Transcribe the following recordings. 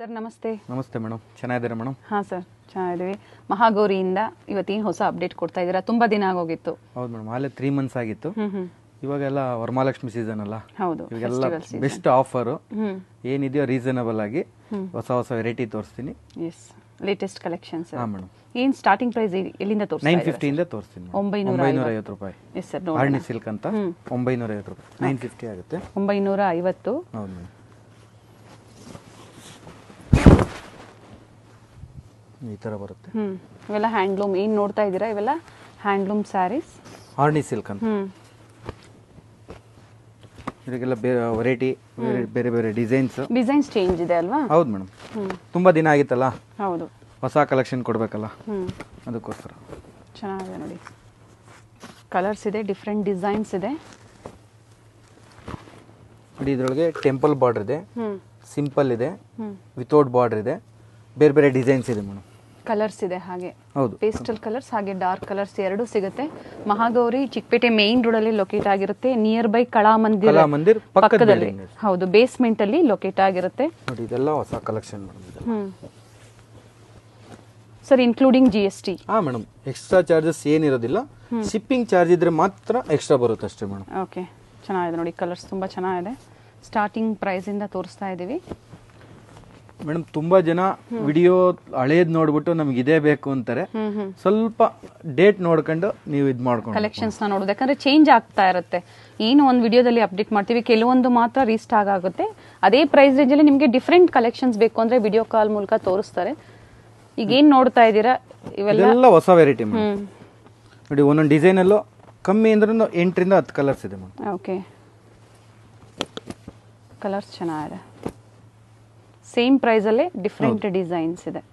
Sir ನಮಸ್ತೆ ನಮಸ್ತೆ madam ಚೆನ್ನಾಗಿದ್ದೀರಾ ಮೇಡಮ್ ಹಾಂ ಸರ್ ಚೆನ್ನಾಗಿದ್ದೀವಿ ಮಹಾಗೌರಿಯಿಂದ ಇವತ್ತೇನು ಹೊಸ ಅಪ್ಡೇಟ್ ಕೊಡ್ತಾ ಇದ್ದೀರಾ ತುಂಬ ದಿನ ಆಗೋಗಿತ್ತು ಹೌದು ಮೇಡಮ್ ಆಲೇ ತ್ರೀ ಮಂತ್ಸ್ ಆಗಿತ್ತು ಹ್ಞೂ ಹ್ಞೂ ಇವಾಗೆಲ್ಲ ವರಮಹಾಲಕ್ಷ್ಮಿ ಸೀಸನ್ ಅಲ್ಲ ಹೌದು ಇವಾಗೆಲ್ಲ ಫೆಸ್ಟಿವಲ್ ಸೀಸನ್ ಬೆಸ್ಟ್ ಆಫರು ಹ್ಞೂ ಏನಿದೆಯೋ ರೀಸನಬಲ್ ಆಗಿ ಹೊಸ ಹೊಸ ವೆರೈಟಿ ತೋರಿಸ್ತೀನಿ ಎಸ್ ಲೇಟೆಸ್ಟ್ ಕಲೆಕ್ಷನ್ಸ್ ಹಾಂ ಮೇಡಮ್ ಏನು ಸ್ಟಾರ್ಟಿಂಗ್ ಪ್ರೈಸ್ ಎಲ್ಲಿಂದ ತೋರಿಸ್ತಾ ನೈನ್ ಇದ್ದೀರಾ ಫಿಫ್ಟಿಯಿಂದ ತೋರಿಸ್ತೀನಿ madam. ಒಂಬೈನೂರ ಒಂಬೈನೂರ ಐವತ್ತು ರೂಪಾಯಿ ಎಸ್ ಸರ್ ನೋಡಿ ಆರ್ನಿ ಸಿಲ್ಕ್ ಅಂತ ಒಂಬೈನೂರ ಐವತ್ತು ರೂಪಾಯಿ ನೈನ್ ಫಿಫ್ಟಿ ಆಗುತ್ತೆ ಒಂಬೈನೂರ ಐವತ್ತು ಹೌದು ಮೇಡಮ್ ಈ ಥರ ಬರುತ್ತೆ ಹ್ಞೂ ಇವೆಲ್ಲ ಹ್ಯಾಂಡ್ಲೂಮ್ ಏನು ನೋಡ್ತಾ ಇದ್ದೀರಾ ಇವೆಲ್ಲ ಹ್ಯಾಂಡ್ಲೂಮ್ ಸ್ಯಾರೀಸ್ ಆರ್ನಿ ಸಿಲ್ಕ್ ಅಂತ ಹ್ಞೂ ಇದಕ್ಕೆಲ್ಲ ಬೇರೆ ವೆರೈಟಿ ಬೇರೆ ಬೇರೆ ಡಿಸೈನ್ಸ್ ಡಿಸೈನ್ಸ್ ಚೇಂಜ್ ಇದೆ ಅಲ್ವಾ ಹೌದು ಮೇಡಮ್ ಹ್ಞೂ ತುಂಬ ದಿನ ಆಗಿತ್ತಲ್ಲ ಹೌದು ಹೊಸ ಕಲೆಕ್ಷನ್ ಕೊಡಬೇಕಲ್ಲ ಹ್ಞೂ ಅದಕ್ಕೋಸ್ಕರ ಚೆನ್ನಾಗಿದೆ ನೋಡಿ ಕಲರ್ಸ್ ಇದೆ ಡಿಫ್ರೆಂಟ್ ಡಿಸೈನ್ಸ್ ಇದೆ ನೋಡಿ ಇದರೊಳಗೆ ಟೆಂಪಲ್ ಬಾರ್ಡರ್ ಇದೆ ಹ್ಞೂ ಸಿಂಪಲ್ ಇದೆ ಹ್ಞೂ ವಿತೌಟ್ ಬಾರ್ಡರ್ ಇದೆ ಬೇರೆ ಬೇರೆ ಡಿಸೈನ್ಸ್ ಇದೆ ಮೇಡಮ್ ಕಲರ್ಸ್ ಇದೆ ಹಾಗೆ ಹೌದು ಪೇಸ್ಟಲ್ ಕಲರ್ಸ್ ಹಾಗೆ ಡಾರ್ಕ್ ಕಲರ್ಸ್ ಎರಡೂ ಸಿಗುತ್ತೆ ಮಹಾಗೌರಿ ಚಿಕ್ಕಪೇಟೆ ಮೇನ್ ರೋಡ್ ಅಲ್ಲಿ ಲೊಕೇಟ್ ಆಗಿರುತ್ತೆ ನಿಯರ್ ಬೈ ಕಳಾ ಮಂದಿರ ಕಲಾ ಮಂದಿರ್ ಪಕ್ಕದ ಪಕ್ಕದಲ್ಲಿ building ಇದೆ. ಹೌದು ಬೇಸ್ಮೆಂಟ್ ಅಲ್ಲಿ ಲೊಕೇಟ್ ಆಗಿರುತ್ತೆ ನೋಡಿ ಇದೆಲ್ಲ ಹೊಸ ಕಲೆಕ್ಷನ್ ಮೇಡಮ್ ಇದು hmm sir including G S T ಹಾಂ ಮೇಡಮ್ ಎಕ್ಸ್ಟ್ರಾ ಚಾರ್ಜಸ್ ಏನಿರೋದಿಲ್ಲ ಶಿಪ್ಪಿಂಗ್ ಚಾರ್ಜ್ ಇದ್ರೆ ಮಾತ್ರ ಎಕ್ಸ್ಟ್ರಾ ಬರುತ್ತೆ ಅಷ್ಟೇ ಮೇಡಮ್ ಓಕೆ ಚೆನ್ನಾಗಿದೆ ನೋಡಿ ಕಲರ್ಸ್ ತುಂಬಾ ಚೆನ್ನಾಗಿದೆ ಸ್ಟಾರ್ಟಿಂಗ್ ಪ್ರೈಸ್ ಇಂದ ತೋರಿಸ್ತಾ ಇದ್ದೀವಿ ಮೇಡಮ್ ತುಂಬಾ ಜನ ವಿಡಿಯೋ ಹಳೇದ್ ನೋಡ್ಬಿಟ್ಟು ನಮ್ಗೆ ಇದೇ ಬೇಕು ಅಂತಾರೆ ಹ್ಮ್ ಹ್ಮ್ ಸ್ವಲ್ಪ ಡೇಟ್ ನೋಡ್ಕೊಂಡು ನೀವು ಇದು ಮಾಡ್ಕೊಂಡು ಕಲೆಕ್ಷನ್ಸ್ ನ ನೋಡೋದು ಯಾಕಂದ್ರೆ ಚೇಂಜ್ ಆಗ್ತಾ ಇರುತ್ತೆ ಏನು ಒಂದು ವಿಡಿಯೋದಲ್ಲಿ ಅಪ್ಡೇಟ್ ಮಾಡ್ತೀವಿ ಕೆಲವೊಂದು ಮಾತ್ರ ರೀಸ್ಟಾಗ್ ಆಗುತ್ತೆ ಅದೇ ಪ್ರೈಸ್ ರೇಂಜ್ ಅಲ್ಲಿ ನಿಮಗೆ ಡಿಫ್ರೆಂಟ್ ಕಲೆಕ್ಷನ್ಸ್ ಬೇಕು ಅಂದ್ರೆ ವಿಡಿಯೋ ಕಾಲ್ ಮೂಲಕ ತೋರಿಸ್ತಾರೆ ಈಗ ಏನ್ ನೋಡ್ತಾ ಇದ್ದೀರಾ ಇವೆಲ್ಲ ಇದೆಲ್ಲ ಹೊಸ ವೆರೈಟಿ ಮೇಡಮ್ ಹ್ಮ್ ನೋಡಿ ಒಂದೊಂದು ಡಿಸೈನಲ್ಲೂ ಕಮ್ಮಿ ಅಂದ್ರೆ ಎಂಟರಿಂದ ಹತ್ತು ಕಲರ್ಸ್ ಇದೆ ಮೇಡಮ್ ಓಕೆ ಕಲರ್ಸ್ ಚೆನ್ನಾಗಿದೆ ಸೇಮ್ ಪ್ರೈಸಲ್ಲೇ ಡಿಫ್ರೆಂಟ್ ಡಿಸೈನ್ಸ್ ಇದೆ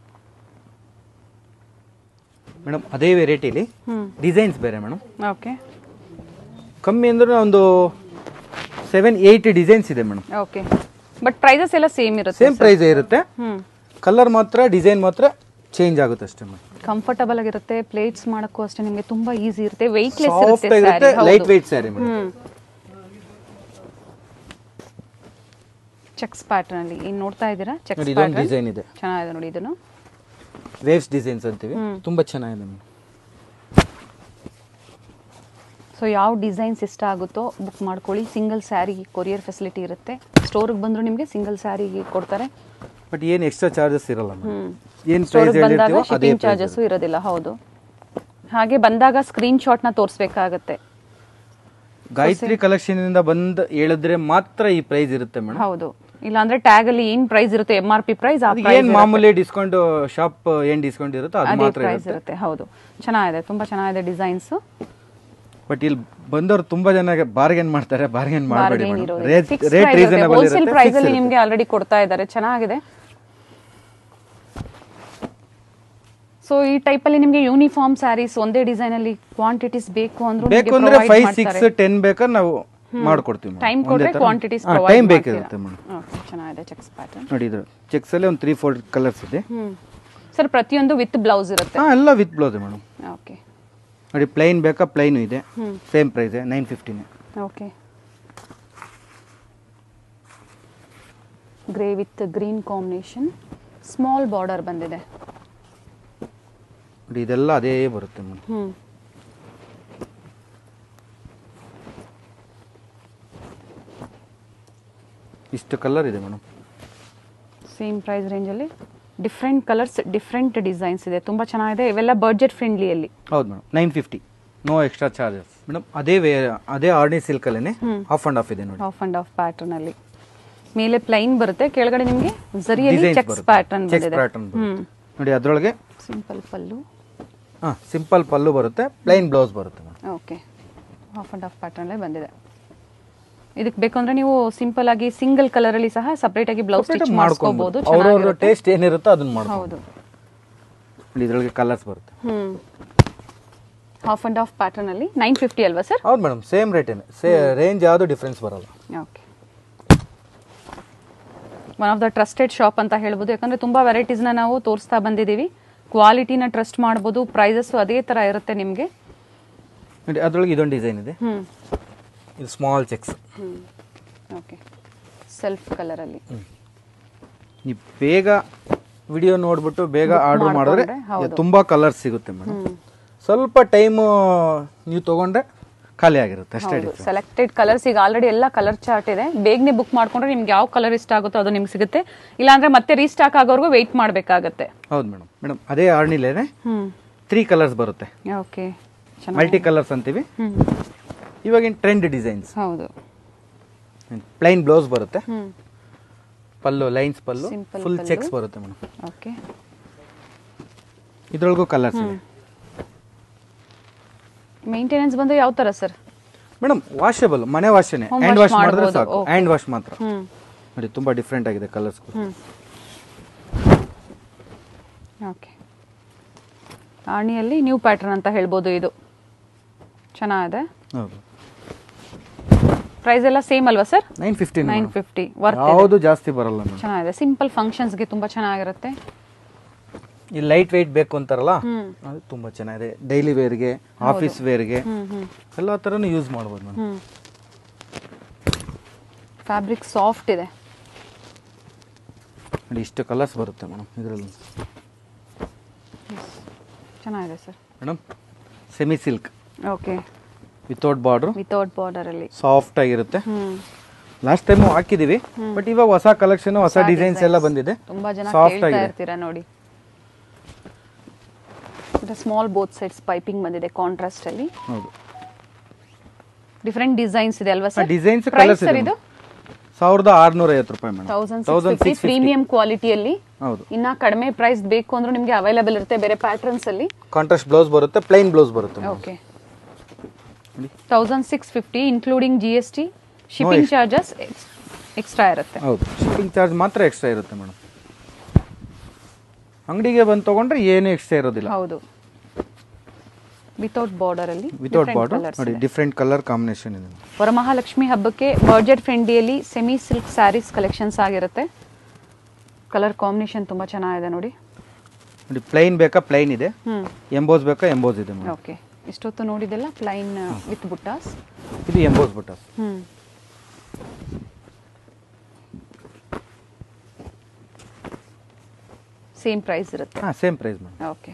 ಮೇಡಮ್ ಅದೇ ವೆರೈಟಿಲಿ ಹ್ಮ್ ಡಿಸೈನ್ಸ್ ಬೇರೆ ಮೇಡಮ್ ಓಕೆ ಕಮ್ಮಿ ಅಂದ್ರೆ ಒಂದು ಸೆವೆನ್ ಏಯ್ಟ್ ಡಿಸೈನ್ಸ್ ಇದೆ ಮೇಡಮ್ ಓಕೆ ಬಟ್ ಪ್ರೈಸಸ್ ಎಲ್ಲ ಸೇಮ್ ಇರುತ್ತೆ ಸೇಮ್ ಪ್ರೈಸ್ ಇರುತ್ತೆ ಹ್ಮ್ ಕಲರ್ ಮಾತ್ರ ಡಿಸೈನ್ ಮಾತ್ರ ಚೇಂಜ್ ಆಗುತ್ತೆ ಅಷ್ಟೇ ಮೇಡಮ್ ಕಂಫರ್ಟಬಲ್ ಆಗಿರುತ್ತೆ ಪ್ಲೇಟ್ಸ್ ಮಾಡಕ್ಕೂ ಅಷ್ಟೇ ನಿಮಗೆ ತುಂಬಾ ಈಸಿ ಇರುತ್ತೆ ವೆಯ್ಟ್ಲೆಸ್ ಸಾಫ್ಟ್ ಇರುತ್ತೆ ಆಗಿರುತ್ತೆ sari light weight sari madam hmm checks pattern ಅಲ್ಲಿ ಏನ್ ನೋಡ್ತಾ ಇದ್ದೀರಾ ಚೆಕ್ಸ್ ನೋಡಿ ಇದೊಂದು ಪ್ಯಾಟರ್ನ್ ಡಿಸೈನ್ ಇದೆ ಚೆನ್ನಾಗಿದೆ ನೋಡಿ ಇದನ್ನು ವೇವ್ಸ್ ಡಿಸೈನ್ಸ್ ಅಂತೀವಿ ತುಂಬಾ ಚೆನ್ನಾಗಿದೆ ಮೇಡಮ್ ಸೊ ಯಾವ ಡಿಸೈನ್ಸ್ ಇಷ್ಟ ಆಗುತ್ತೋ ಬುಕ್ ಮಾಡ್ಕೊಳ್ಳಿ ಸಿಂಗಲ್ ಸ್ಯಾರಿ ಕೊರಿಯರ್ ಫೆಸಿಲಿಟಿ ಇರುತ್ತೆ ಸ್ಟೋರ್ಗೆ ಬಂದ್ರು ನಿಮಗೆ ಸಿಂಗಲ್ ಸ್ಯಾರಿಗೆ ಕೊಡ್ತಾರೆ ಬಟ್ ಏನು ಎಕ್ಸ್ಟ್ರಾ ಚಾರ್ಜಸ್ ಇರಲ್ಲ ಮೇಡಮ್ ಹ್ಮ್ ಏನು ಪ್ರೈಸ್ ಸ್ಟೋರ್ಗೆ ಬಂದಾಗ ಹೇಳಿರ್ತೀವೋ ಅದೇ ಶಿಪ್ಪಿಂಗ್ ಚಾರ್ಜಸ್ಸು ಇರೋದಿಲ್ಲ ಹೌದು ಹಾಗೆ ಬಂದಾಗ ಸ್ಕ್ರೀನ್ ಶಾಟ್ನ ತೋರಿಸ್ಬೇಕಾಗತ್ತೆ ಗಾಯತ್ರಿ ಕಲೆಕ್ಷನ್ ಇಂದ ಬಂದ್ ಹೇಳಿದ್ರೆ ಮಾತ್ರ ಈ ಪ್ರೈಸ್ ಇರುತ್ತೆ ಮೇಡಮ್ ಹೌದು ಇಲ್ಲಾಂದ್ರೆ ಟ್ಯಾಗ್ ಅಲ್ಲಿ ಏನ್ ಪ್ರೈಸ್ ಇರುತ್ತೆ ಎಂ ಆರ್ ಪಿ ಪ್ರೈಸ್ ಆ ಏನ್ ಮಾಮೂಲಿ ಡಿಸ್ಕೌಂಟ್ ಶಾಪ್ ಏನ್ ಡಿಸ್ಕೌಂಟ್ ಇರುತ್ತೋ ಅದು ಅದೇ ಮಾತ್ರ ಪ್ರೈಸ್ ಇರುತ್ತೆ ಇರುತ್ತೆ ಹೌದು ಚೆನ್ನಾಗಿದೆ ತುಂಬಾ ಚೆನ್ನಾಗಿದೆ ಡಿಸೈನ್ಸ್ ಬಟ್ ಇಲ್ಲಿ ಬಂದವರು ತುಂಬಾ ಜನ ಬಾರ್ಗೇನ್ ಮಾಡ್ತಾರೆ ಬಾರ್ಗೇನ್ ಮಾಡಬೇಡಿ ಬಾರ್ಗೇನ್ ಮೇಡಮ್ ಇರೋದಿಲ್ಲ rate fix rate price reasonable wholesale ಇರುತ್ತೆ ಪ್ರೈಸ್ fix ಅಲ್ಲಿ ಇರುತ್ತೆ. ನಿಮ್ಗೆ ಆಲ್ರೆಡಿ ಕೊಡ್ತಾ ಇದ್ದಾರೆ ಚೆನ್ನಾಗಿದೆ ಸೊ ಈ ಟೈಪ್ ಅಲ್ಲಿ ನಿಮ್ಗೆ ಯೂನಿಫಾರ್ಮ್ ಸ್ಯಾರೀಸ್ ಒಂದೇ ಡಿಸೈನ್ ಅಲ್ಲಿ ಕ್ವಾಂಟಿಟೀಸ್ ಬೇಕು ಅಂದ್ರೂ ಬೇಕು ಅಂದ್ರೆ ಫೈವ್ ಸಿಕ್ಸ್ ಟೆನ್ ಬೇಕಾದ್ರೆ ನಾವು ಮಾಡ್ಕೊಡ್ತೀವಿ madam. ಟೈಮ್ ಒಂದೇ ಕೊಟ್ರೆ ತರ- ಕ್ವಾಂಟಿಟೀಸ್ ಹಾ, ಪ್ರೊವೈಡ್ ಟೈಮ್ ಬೇಕಿರುತ್ತೆ ಮೇಡಮ್ ಓಕೆ ಚೆನ್ನಾಗಿದೆ ಚೆಕ್ಸ್ ಪ್ಯಾಟರ್ನ್ ನೋಡಿ ಇದು ಚೆಕ್ಸ್ ಅಲ್ಲಿ ಒಂದು ತ್ರೀ ಫೋರ್ ಕಲರ್ಸ್ ಇದೆ ಹ್ಮ್ ಸರ್ ಪ್ರತಿಯೊಂದು ವಿತ್ ಬ್ಲೌಸ್ ಇರುತ್ತೆ ಹಾ ಎಲ್ಲ ವಿತ್ ಬ್ಲೌಸ್ ಮೇಡಮ್ ಓಕೆ ನೋಡಿ ಪ್ಲೈನ್ ಬೇಕಾ ಪ್ಲೈನು ಇದೆ ಹ್ಮ್ ಸೇಮ್ ಪ್ರೈಸ್ ನೈನ್ ಫಿಫ್ಟಿನೇ okay grey with green combination small border ಬಂದಿದೆ ನೋಡಿ ಇದೆಲ್ಲ ಅದೇ ಬರುತ್ತೆ ಮೇಡಮ್ ಹ್ಮ್ ಇಷ್ಟು ಕಲರ್ ಇದೆ ಮೇಡಮ್ ಸೇಮ್ ಪ್ರೈಸ್ ರೇಂಜಲ್ಲಿ ಡಿಫ್ರೆಂಟ್ ಕಲರ್ಸ್ ಡಿಫ್ರೆಂಟ್ ಡಿಸೈನ್ಸ್ ಇದೆ ತುಂಬ ಚೆನ್ನಾಗಿದೆ ಇವೆಲ್ಲ ಬಡ್ಜೆಟ್ ಫ್ರೆಂಡ್ಲಿಯಲ್ಲಿ ಹೌದು madam nine fifty no extra charges madam ಅದೇ ವೇ ಅದೇ ಆರ್ನಿ ಸಿಲ್ಕಲ್ಲೇ ಆಫ್ ಅಂಡ್ ಆಫ್ ಇದೆ ನೋಡಿ ಆಫ್ ಅಂಡ್ ಆಫ್ ಪ್ಯಾಟರ್ನ್ ಅಲ್ಲಿ ಮೇಲೆ ಪ್ಲೈನ್ ಬರುತ್ತೆ ಕೆಳಗಡೆ ನಿಮಗೆ ಜರಿಯಲ್ಲಿ ಡಿಸೈನ್ಸ್ ಚೆಕ್ಸ್ ಪ್ಯಾಟರ್ನ್ ಚೆಕ್ಸ್ ಬಂದಿದೆ ಪ್ಯಾಟರ್ನ್ ಹ್ಮ್ ನೋಡಿ ಅದರೊಳಗೆ ಸಿಂಪಲ್ ಪಲ್ಲು ಹಾಂ ಸಿಂಪಲ್ ಪಲ್ಲು ಬರುತ್ತೆ ಪ್ಲೈನ್ ಬ್ಲೌಸ್ ಬರುತ್ತೆ madam okay half and half ಪ್ಯಾಟರ್ನಲ್ಲೇ ಬಂದಿದೆ ಇದಕ್ಕೆ ಬೇಕಂದ್ರೆ ನೀವು ಸಿಂಪಲ್ ಆಗಿ ಸಿಂಗಲ್ ಕಲರ್ ಅಲ್ಲಿ ಸಹ ಸಪರೇಟ್ ಆಗಿ ಬ್ಲೌಸ್ ಸ್ಟಿಚ್ ಮಾಡ್ಕೋಬಹುದು ಅವ್ರವ್ರ ಟೇಸ್ಟ್ ಏನಿರುತ್ತೋ ಅದನ್ನ ಮಾಡ್ಬೋದು ಹೌದು ನೋಡಿ ಇದರೊಳಗೆ ಕಲರ್ಸ್ ಬರುತ್ತೆ hmm half and half pattern ಅಲ್ಲಿ ನೈನ್ ಫಿಫ್ಟಿ ಅಲ್ವಾ ಸರ್ ಹೌದು ಮೇಡಮ್ ಸೇಮ್ ರೇಟೇನೆ ಸೇ ರೇಂಜ್ ಯಾವುದು ಡಿಫ್ರೆನ್ಸ್ ಬರಲ್ಲ okay one of the trusted shop ಅಂತ ಹೇಳ್ಬೋದು ಯಾಕಂದ್ರೆ ತುಂಬಾ ವೆರೈಟೀಸ್ನ ನಾವು ತೋರಿಸ್ತಾ ಬಂದಿದ್ದೀವಿ ಕ್ವಾಲಿಟಿನ ಟ್ರಸ್ಟ್ ಮಾಡ್ಬೋದು ಪ್ರೈಸಸ್ಸು ಅದೇ ಥರ ಇರುತ್ತೆ ನಿಮಗೆ ನೋಡಿ ಅದರೊಳಗೆ ಇದೊಂದು ಡಿಸೈನ್ ಇದೆ ಹ್ಞೂ ಇದು ಸ್ಮಾಲ್ ಚೆಕ್ಸ್ ಹ್ಞೂ ಓಕೆ ಸೆಲ್ಫ್ ಕಲರಲ್ಲಿ ನೀವು ಬೇಗ ವಿಡಿಯೋ ನೋಡ್ಬಿಟ್ಟು ಬೇಗ ಆರ್ಡರ್ ಮಾಡಿದ್ರೆ ಮಾಡ್ಕೊಂಡ್ರೆ, ತುಂಬಾ ಕಲರ್ಸ್ ಸಿಗುತ್ತೆ ಮೇಡಮ್ ಸ್ವಲ್ಪ ಟೈಮು ನೀವು ತಗೊಂಡ್ರೆ ಖಾಲಿ ಆಗಿರುತ್ತೆ ಅಷ್ಟೇ difference. ಸೆಲೆಕ್ಟೆಡ್ ಕಲರ್ಸ್ ಈಗ ಆಲ್ರೆಡಿ ಎಲ್ಲ ಕಲರ್ ಚಾರ್ಟ್ ಇದೆ ಬೇಗನೆ ಬುಕ್ ಮಾಡ್ಕೊಂಡ್ರೆ ನಿಮ್ಗೆ ಯಾವ ಕಲರ್ ಇಷ್ಟ ಆಗುತ್ತೋ ಅದು ನಿಮ್ಗೆ ಸಿಗುತ್ತೆ ಇಲ್ಲಾಂದ್ರೆ ಮತ್ತೆ ರೀಸ್ಟಾಕ್ ಆಗೋವರೆಗೂ ವೆಯ್ಟ್ ಮಾಡಬೇಕಾಗತ್ತೆ ಹೌದು ಮೇಡಮ್ ಮೇಡಮ್ ಅದೇ ಆರ್ನಿಲೇನೆ ಹ್ಮ್ ತ್ರೀ ಕಲರ್ಸ್ ಬರುತ್ತೆ ಓಕೆ ಚೆನ್ನಾಗಿ ಮಲ್ಟಿ ಕಲರ್ಸ್ ಅಂತೀವಿ ಹ್ಮ್ ಇವಾಗಿನ ಟ್ರೆಂಡ್ ಡಿಸೈನ್ಸ್ ಹೌದು ಪ್ಲೈನ್ ಬ್ಲೌಸ್ ಬರುತ್ತೆ hmm pallu lines pallu Simple full pallu. Checks ಬರುತ್ತೆ ಮೇಡಮ್ ಓಕೆ ಇದ್ರೊಳಗೂ ಕಲರ್ಸ್ ಇದೆ ಮೇಂಟೆನೆನ್ಸ್ ಬಂದು ಯಾವ ತರ ಸರ್ ಮೇಡಮ್ ವಾಷಬಲ್ ಮನೆ ವಾಶನೆ Home ಹ್ಯಾಂಡ್ wash ವಾಶ್ ಮಾಡಿದ್ರೆ ಮಾಡ್ಬೋದು, ಸಾಕು okay. ಹ್ಯಾಂಡ್ ವಾಶ್ ಮಾತ್ರ ಹ್ಮ್ ನೋಡಿ ತುಂಬಾ ಡಿಫ್ರೆಂಟ್ ಆಗಿದೆ ಕಲರ್ಸ್ ಹ್ಮ್ ಓಕೆ ಆಣಿಯಲ್ಲಿ ನ್ಯೂ ಪ್ಯಾಟರ್ನ್ ಅಂತ ಹೇಳ್ಬೋದು ಇದು ಚೆನ್ನಾಗಿದೆ ಹೌದು ಪ್ರೈಸ್ ಎಲ್ಲ ಸೇಮ್ ಅಲ್ವಾ sir nine fifteen nine fifty worth ಯಾವುದು ಜಾಸ್ತಿ ಬರಲ್ಲ ಮೇಡಮ್ ಚೆನ್ನಾಗಿದೆ ಸಿಂಪಲ್ ಫಂಕ್ಷನ್ಸ್ಗೆ ತುಂಬಾ ಚೆನ್ನಾಗಿರುತ್ತೆ ಈ ಲೈಟ್ ವೆಯ್ಟ್ ಬೇಕು ಅಂತಾರಲ್ಲ ಹ್ಮ್ ಅದು ತುಂಬಾ ಚೆನ್ನಾಗಿದೆ ಡೈಲಿ ವೇರ್ಗೆ ಆಫೀಸ್ ವೇರ್ಗೆ ಹ್ಮ್ ಹ್ಮ್ ಎಲ್ಲ ಥರನೂ ಯೂಸ್ ಮಾಡ್ಬೋದು ಮೇಡಮ್ ಹ್ಮ್ ಫ್ಯಾಬ್ರಿಕ್ ಸಾಫ್ಟ್ ಇದೆ ನೋಡಿ ಇಷ್ಟು ಕಲರ್ಸ್ ಬರುತ್ತೆ ಮೇಡಮ್ ಇದರಲ್ಲಿ ಚೆನ್ನಾಗಿದೆ sir madam semi silk okay without border without border ಅಲ್ಲಿ ಸಾಫ್ಟ್ ಆಗಿರುತ್ತೆ ಹ್ಮ್ ಲಾಸ್ಟ್ ಟೈಮ್ ಹಾಕಿದೀವಿ ಬಟ್ ಇವಾಗ ಹೊಸ ಕಲೆಕ್ಷನ್ ಹೊಸ ಡಿಸೈನ್ಸ್ ಎಲ್ಲ ಬಂದಿದೆ ತುಂಬಾ ಜನ ಸಾಫ್ಟ್ ಕೇಳ್ತಾ ಆಗಿದೆ ಇರ್ತೀರಾ ನೋಡಿ ಸ್ಮಾಲ್ ಬೋತ್ ಸೈಡ್ಸ್ ಪೈಪಿಂಗ್ ಬಂದಿದೆ ಕಾಂಟ್ರಾಸ್ಟ್ ಅಲ್ಲಿ ಹೌದು ಡಿಫ್ರೆಂಟ್ ಡಿಸೈನ್ಸ್ ಇದೆ ಅಲ್ವಾ sir designs price colours sir ಇದೆ ಇದು ಸಾವಿರದ ಆರ್ನೂರ ಐವತ್ತು ರೂಪಾಯಿ madam thousand thousand six six premium ಕ್ವಾಲಿಟಿಯಲ್ಲಿ ಹೌದು ಇನ್ನ ಕಡಿಮೆ ಪ್ರೈಸ್ ಬೇಕು ಅಂದ್ರೂ ನಿಮ್ಗೆ ಅವೈಲೇಬಲ್ ಇರುತ್ತೆ ಬೇರೆ ಪ್ಯಾಟರ್ನ್ಸ್ ಅಲ್ಲಿ ಕಾಂಟ್ರಾಸ್ಟ್ ಬ್ಲೌಸ್ ಬರುತ್ತೆ ಪ್ಲೈನ್ ಬ್ಲೌಸ್ ಬರುತ್ತೆ madam. ಓಕೆ ನೋಡಿ. Thousand six fifty including G S T shipping charges extra ಇರುತ್ತೆ ಹೌದು ಶಿಪ್ಪಿಂಗ್ ಚಾರ್ಜ್ ಮಾತ್ರ ಎಕ್ಸ್ಟ್ರಾ ಇರುತ್ತೆ ಮೇಡಮ್ ಅಂಗಡಿಗೆ ಬಂದು ತಗೊಂಡ್ರೆ ಏನು ಎಕ್ಸ್ಟ್ರಾ ಇರೋದಿಲ್ಲ ಹೌದು ವಿತೌಟ್ ಬಾರ್ಡರ್ ಅಲ್ಲಿ ವಿತೌಟ್ different ಬಾರ್ಡರ್ colours ನೋಡಿ ಇದೆ. ಡಿಫ್ರೆಂಟ್ ಕಲರ್ ಕಾಂಬಿನೇಷನ್ ಇದೆ ವರಮಹಾಲಕ್ಷ್ಮಿ ಹಬ್ಬಕ್ಕೆ ಬಡ್ಜೆಟ್ ಫ್ರೆಂಡಿಯಲ್ಲಿ ಸೆಮಿ ಸಿಲ್ಕ್ ಸ್ಯಾರೀಸ್ ಕಲೆಕ್ಷನ್ಸ್ ಆಗಿರುತ್ತೆ ಕಲರ್ ಕಾಂಬಿನೇಷನ್ ತುಂಬಾ ಚೆನ್ನಾಗಿದೆ ನೋಡಿ ನೋಡಿ ಪ್ಲೈನ್ ಬೇಕಾ ಪ್ಲೈನ್ ಇದೆ ಹ್ಮ್ ಎಂಬೋಸ್ ಬೇಕಾ ಎಂಬೋಸ್ ಇದೆ ಮೇಡಮ್ ಓಕೆ ಇಷ್ಟೊತ್ತು ನೋಡಿದೆಲ್ಲ ಪ್ಲೈನ್ ವಿತ್ ಬುಟ್ಟಾಸ್ ಇದು ಎಂಬೋಸ್ ಬುಟ್ಟ ಹ್ಮ್ ಸೇಮ್ ಪ್ರೈಸ್ ಇರುತ್ತೆ ಹಾಂ same price madam okay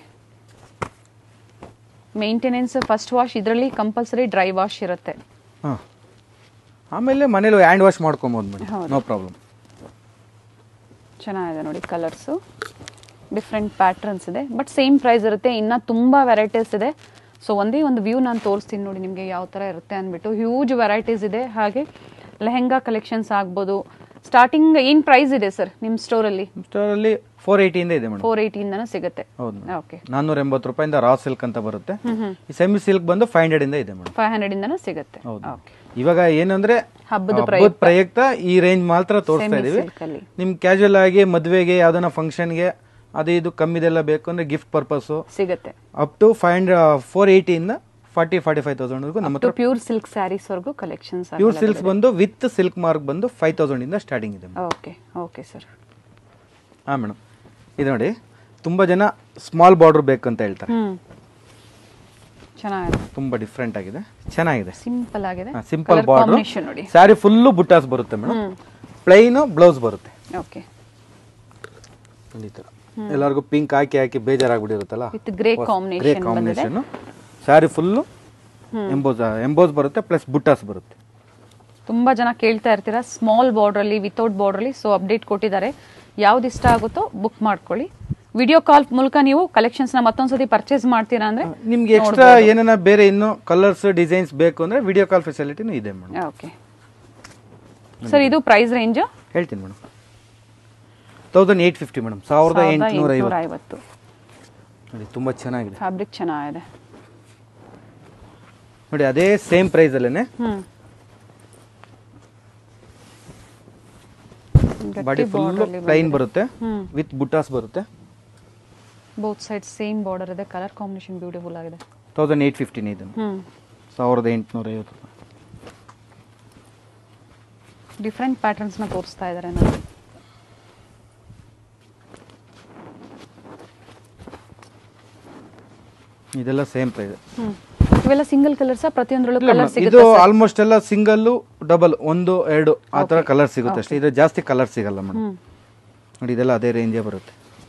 maintenance first wash ಇದರಲ್ಲಿ ಕಂಪಲ್ಸರಿ ಡ್ರೈ ವಾಶ್ ಇರುತ್ತೆ ಹಾಂ ಆಮೇಲೆ ಮನೇಲಿ ಹ್ಯಾಂಡ್ ವಾಶ್ ಮಾಡ್ಕೊಬೋದು ಮೇಡಮ್ ಹೌದು. ನೋ ಪ್ರಾಬ್ಲಮ್ ಚೆನ್ನಾಗಿದೆ ನೋಡಿ ಕಲರ್ಸು ಡಿಫ್ರೆಂಟ್ ಪ್ಯಾಟ್ರನ್ಸ್ ಇದೆ ಬಟ್ ಸೇಮ್ ಪ್ರೈಸ್ ಇರುತ್ತೆ ಇನ್ನು ತುಂಬ ವೆರೈಟೀಸ್ ಇದೆ ಸೊ ಒಂದೇ ಒಂದು ವ್ಯೂ ನಾನು ತೋರಿಸ್ತೀನಿ ನೋಡಿ ನಿಮಗೆ ಯಾವ ಥರ ಇರುತ್ತೆ ಅಂದ್ಬಿಟ್ಟು ಹ್ಯೂಜ್ ವೆರೈಟೀಸ್ ಇದೆ ಹಾಗೆ ಲೆಹೆಂಗಾ ಕಲೆಕ್ಷನ್ಸ್ ಆಗ್ಬೋದು ಸ್ಟಾರ್ಟಿಂಗ್ ಏನು ಪ್ರೈಸ್ ಇದೆ ಸರ್ ನಿಮ್ಮ ಸ್ಟೋರಲ್ಲಿ ಸ್ಟೋರಲ್ಲಿ ಫೋರ್ ಏಯ್ಟಿಯಿಂದ ಇದೆ ಮೇಡಮ್ ಫೋರ್ ಏಯ್ಟಿಯಿಂದನೂ ಸಿಗುತ್ತೆ ಹೌದು ಓಕೆ ನಾನ್ನೂರ ಎಂಬತ್ತು ರೂಪಾಯಿಂದ ರಾ ಸಿಲ್ಕ್ ಅಂತ ಬರುತ್ತೆ ಹ್ಞೂ ಹ್ಞೂ ಈ ಸೆಮಿ ಸಿಲ್ಕ್ ಬಂದು ಫೈವ್ ಹಂಡ್ರೆಡ್ ಇಂದ ಇದೆ ಮೇಡಮ್ ಫೈವ್ ಹಂಡ್ರೆಡಿಂದನೂ ಸಿಗುತ್ತೆ ಹೌದು ಓಕೆ ಇವಾಗ ಏನಂದ್ರೆ ಹಬ್ಬದ ಹಬ್ಬದ ಪ್ರಯುಕ್ತ ಈ ರೇಂಜ್ ಮಾತ್ರ ತೋರಿಸ್ತಾ ಸೆಮಿ ಇದೀವಿ ಸಿಲ್ಕಲ್ಲಿ ನಿಮ್ ಕ್ಯಾಶುವಲ್ ಆಗಿ ಮದುವೆಗೆ ಯಾವ್ದನ ಫಂಕ್ಷನ್ಗೆ ಅದು ಇದು ಕಮ್ಮಿದೆಲ್ಲ ಬೇಕು ಅಂದ್ರೆ ಗಿಫ್ಟ್ ಪರ್ಪಸ್ಸು ಸಿಗುತ್ತೆ up to five hundred four ಏಯ್ಟಿಯಿಂದ ಫಾರ್ಟಿ ಫಾರ್ಟಿ ಫೈವ್ ತೌಸಂಡ್ವರೆಗೂ ನಮ್ಮ ಟು ಹತ್ರ ಪ್ಯೂರ್ ಸಿಲ್ಕ್ ಸ್ಯಾರೀಸ್ವರೆಗೂ ಕಲೆಕ್ಷನ್ಸ್ ಪ್ಯೂರ್ ಸಿಲ್ಕ್ಸ್ ಬಂದು ವಿತ್ ಸಿಲ್ಕ್ ಮಾರ್ಕ್ ಬಂದು ಫೈವ್ ತೌಸಂಡ್ ಇಂದ ಸ್ಟಾರ್ಟಿಂಗ್ ಇದೆ ಓಕೆ ಓಕೆ ಸರ್ ಹಾಂ ಮೇಡಮ್ ಇದು ನೋಡಿ ತುಂಬಾ ಜನ ಸ್ಮಾಲ್ ಬಾರ್ಡರ್ ಬೇಕಂತ ಹೇಳ್ತಾರೆ ಹ್ಞೂ ಚೆನ್ನಾಗಿದೆ ತುಂಬಾ ಡಿಫ್ರೆಂಟ್ ಆಗಿದೆ ಚೆನ್ನಾಗಿದೆ ಸಿಂಪಲ್ ಆಗಿದೆ ಸಿಂಪಲ್ Colour ಬಾರ್ಡರ್ combination ನೋಡಿ ಸ್ಯಾರಿ ಫುಲ್ಲು ಬುಟ್ಟಾಸ್ ಬರುತ್ತೆ ಮೇಡಮ್ ಹ್ಮ್ ಪ್ಲೈನು ಬ್ಲೌಸ್ ಬರುತ್ತೆ ಓಕೆ ಈ ಥರ ಎಲ್ಲರಿಗೂ ಪಿಂಕ್ ಹಾಕಿ ಹಾಕಿ ಬೇಜಾರಾಗ್ಬಿಟ್ಟಿರುತ್ತಲ್ಲ ವಿತ್ ಗ್ರೇ ಗ್ರೇ ಕಾಂಬಿನೇಷನ್ ಬಂದಿದೆ combination sari full emboss emboss ಬರುತ್ತೆ ಪ್ಲಸ್ ಬುಟ್ಟಾಸ್ ಬರುತ್ತೆ ತುಂಬಾ ಜನ ಕೇಳ್ತಾ ಇರ್ತೀರಾ ಸ್ಮಾಲ್ ಬಾರ್ಡ್ರಲ್ಲಿ ವಿತೌಟ್ ಬಾರ್ಡ್ರಲ್ಲಿ ಸೊ ಅಪ್ಡೇಟ್ ಕೊಟ್ಟಿದ್ದಾರೆ ಯಾವ್ದು ಇಷ್ಟ ಆಗುತ್ತೋ ಬುಕ್ ಮಾಡ್ಕೊಳ್ಳಿ ವಿಡಿಯೋ ಕಾಲ್ ಮೂಲಕ ನೀವು ಕಲೆಕ್ಷನ್ಸ್ನ ಮತ್ತೊಂದ್ಸತಿ ಪರ್ಚೇಸ್ ಮಾಡ್ತೀರಾ ಅಂದ್ರೆ ನಿಮ್ಗೆ ಎಕ್ಸ್ಟ್ರಾ ಏನೇನ ಬೇರೆ ಇನ್ನು ಕಲರ್ಸ್ ಡಿಸೈನ್ಸ್ ಬೇಕು ಅಂದ್ರೆ ವಿಡಿಯೋ ಕಾಲ್ ಫೆಸಿಲಿಟಿನೂ ಇದೆ ಮೇಡಮ್ ಓಕೆ ಸರ್ ಇದು ಪ್ರೈಸ್ ರೇಂಜ್ ಹೇಳ್ತೀನಿ madam thousand eight fifty madam ಸಾವಿರದ ಎಂಟುನೂರ ಐವತ್ತು ಐವತ್ತು ನೋಡಿ ತುಂಬ ಚೆನ್ನಾಗಿದೆ ಫ್ಯಾಬ್ರಿಕ್ ಚೆನ್ನಾಗಿದೆ ನೋಡಿ ಅದೇ ಸೇಮ್ ಪ್ರೈಸಲ್ಲೇ ಹ್ಮ್ ಬಾಡಿ ಫುಲ್ ಪ್ಲೈನ್ ಬರುತ್ತೆ ಹ್ಮ್ ವಿತ್ ಬುಟ್ಟಾಸ್ ಬರುತ್ತೆ ಬೋತ್ ಸೈಡ್ ಸೇಮ್ ಬಾರ್ಡರ್ ಇದೆ ಕಲರ್ ಕಾಂಬಿನೇಷನ್ ಬ್ಯೂಟಿಫುಲ್ ಆಗಿದೆ ತೌಸಂಡ್ ಏಯ್ಟ್ ಫಿಫ್ಟಿನೇ ಇದೆ ಹ್ಮ್ ಸಾವಿರದ ಎಂಟುನೂರ ಐವತ್ತು ರೂಪಾಯಿ ಡಿಫ್ರೆಂಟ್ ಪ್ಯಾಟರ್ನ್ಸ್ನ ತೋರಿಸ್ತಾ ಇದ್ದಾರೆ ನನಗೆ ಇದೆಲ್ಲ ಸೇಮ್ ಪ್ರೈಸ್ ಹ್ಮ್ ಇವೆಲ್ಲ ಸಿಂಗಲ್ ಕಲರ್ಸಾ ಪ್ರತಿಯೊಂದರಲ್ಲೂ ಇಲ್ಲ ಕಲರ್ madam, ಇದು ಸಿಗುತ್ತೆ ಆಲ್ಮೋಸ್ಟ್ ಎಲ್ಲ ಸಿಂಗಲ್ ಡಬಲ್ ಒಂದು ಎರಡು ಆ ತರ ಕಲರ್ ಸಿಗುತ್ತೆ ಅಷ್ಟೇ ಇದು ಜಾಸ್ತಿ ಕಲರ್ ಸಿಗಲ್ಲ ಮೇಡಮ್ ಹ್ಮ್ ನೋಡಿ ಇದೆಲ್ಲ ಅದೇ ರೇಂಜೇ ಬರುತ್ತೆ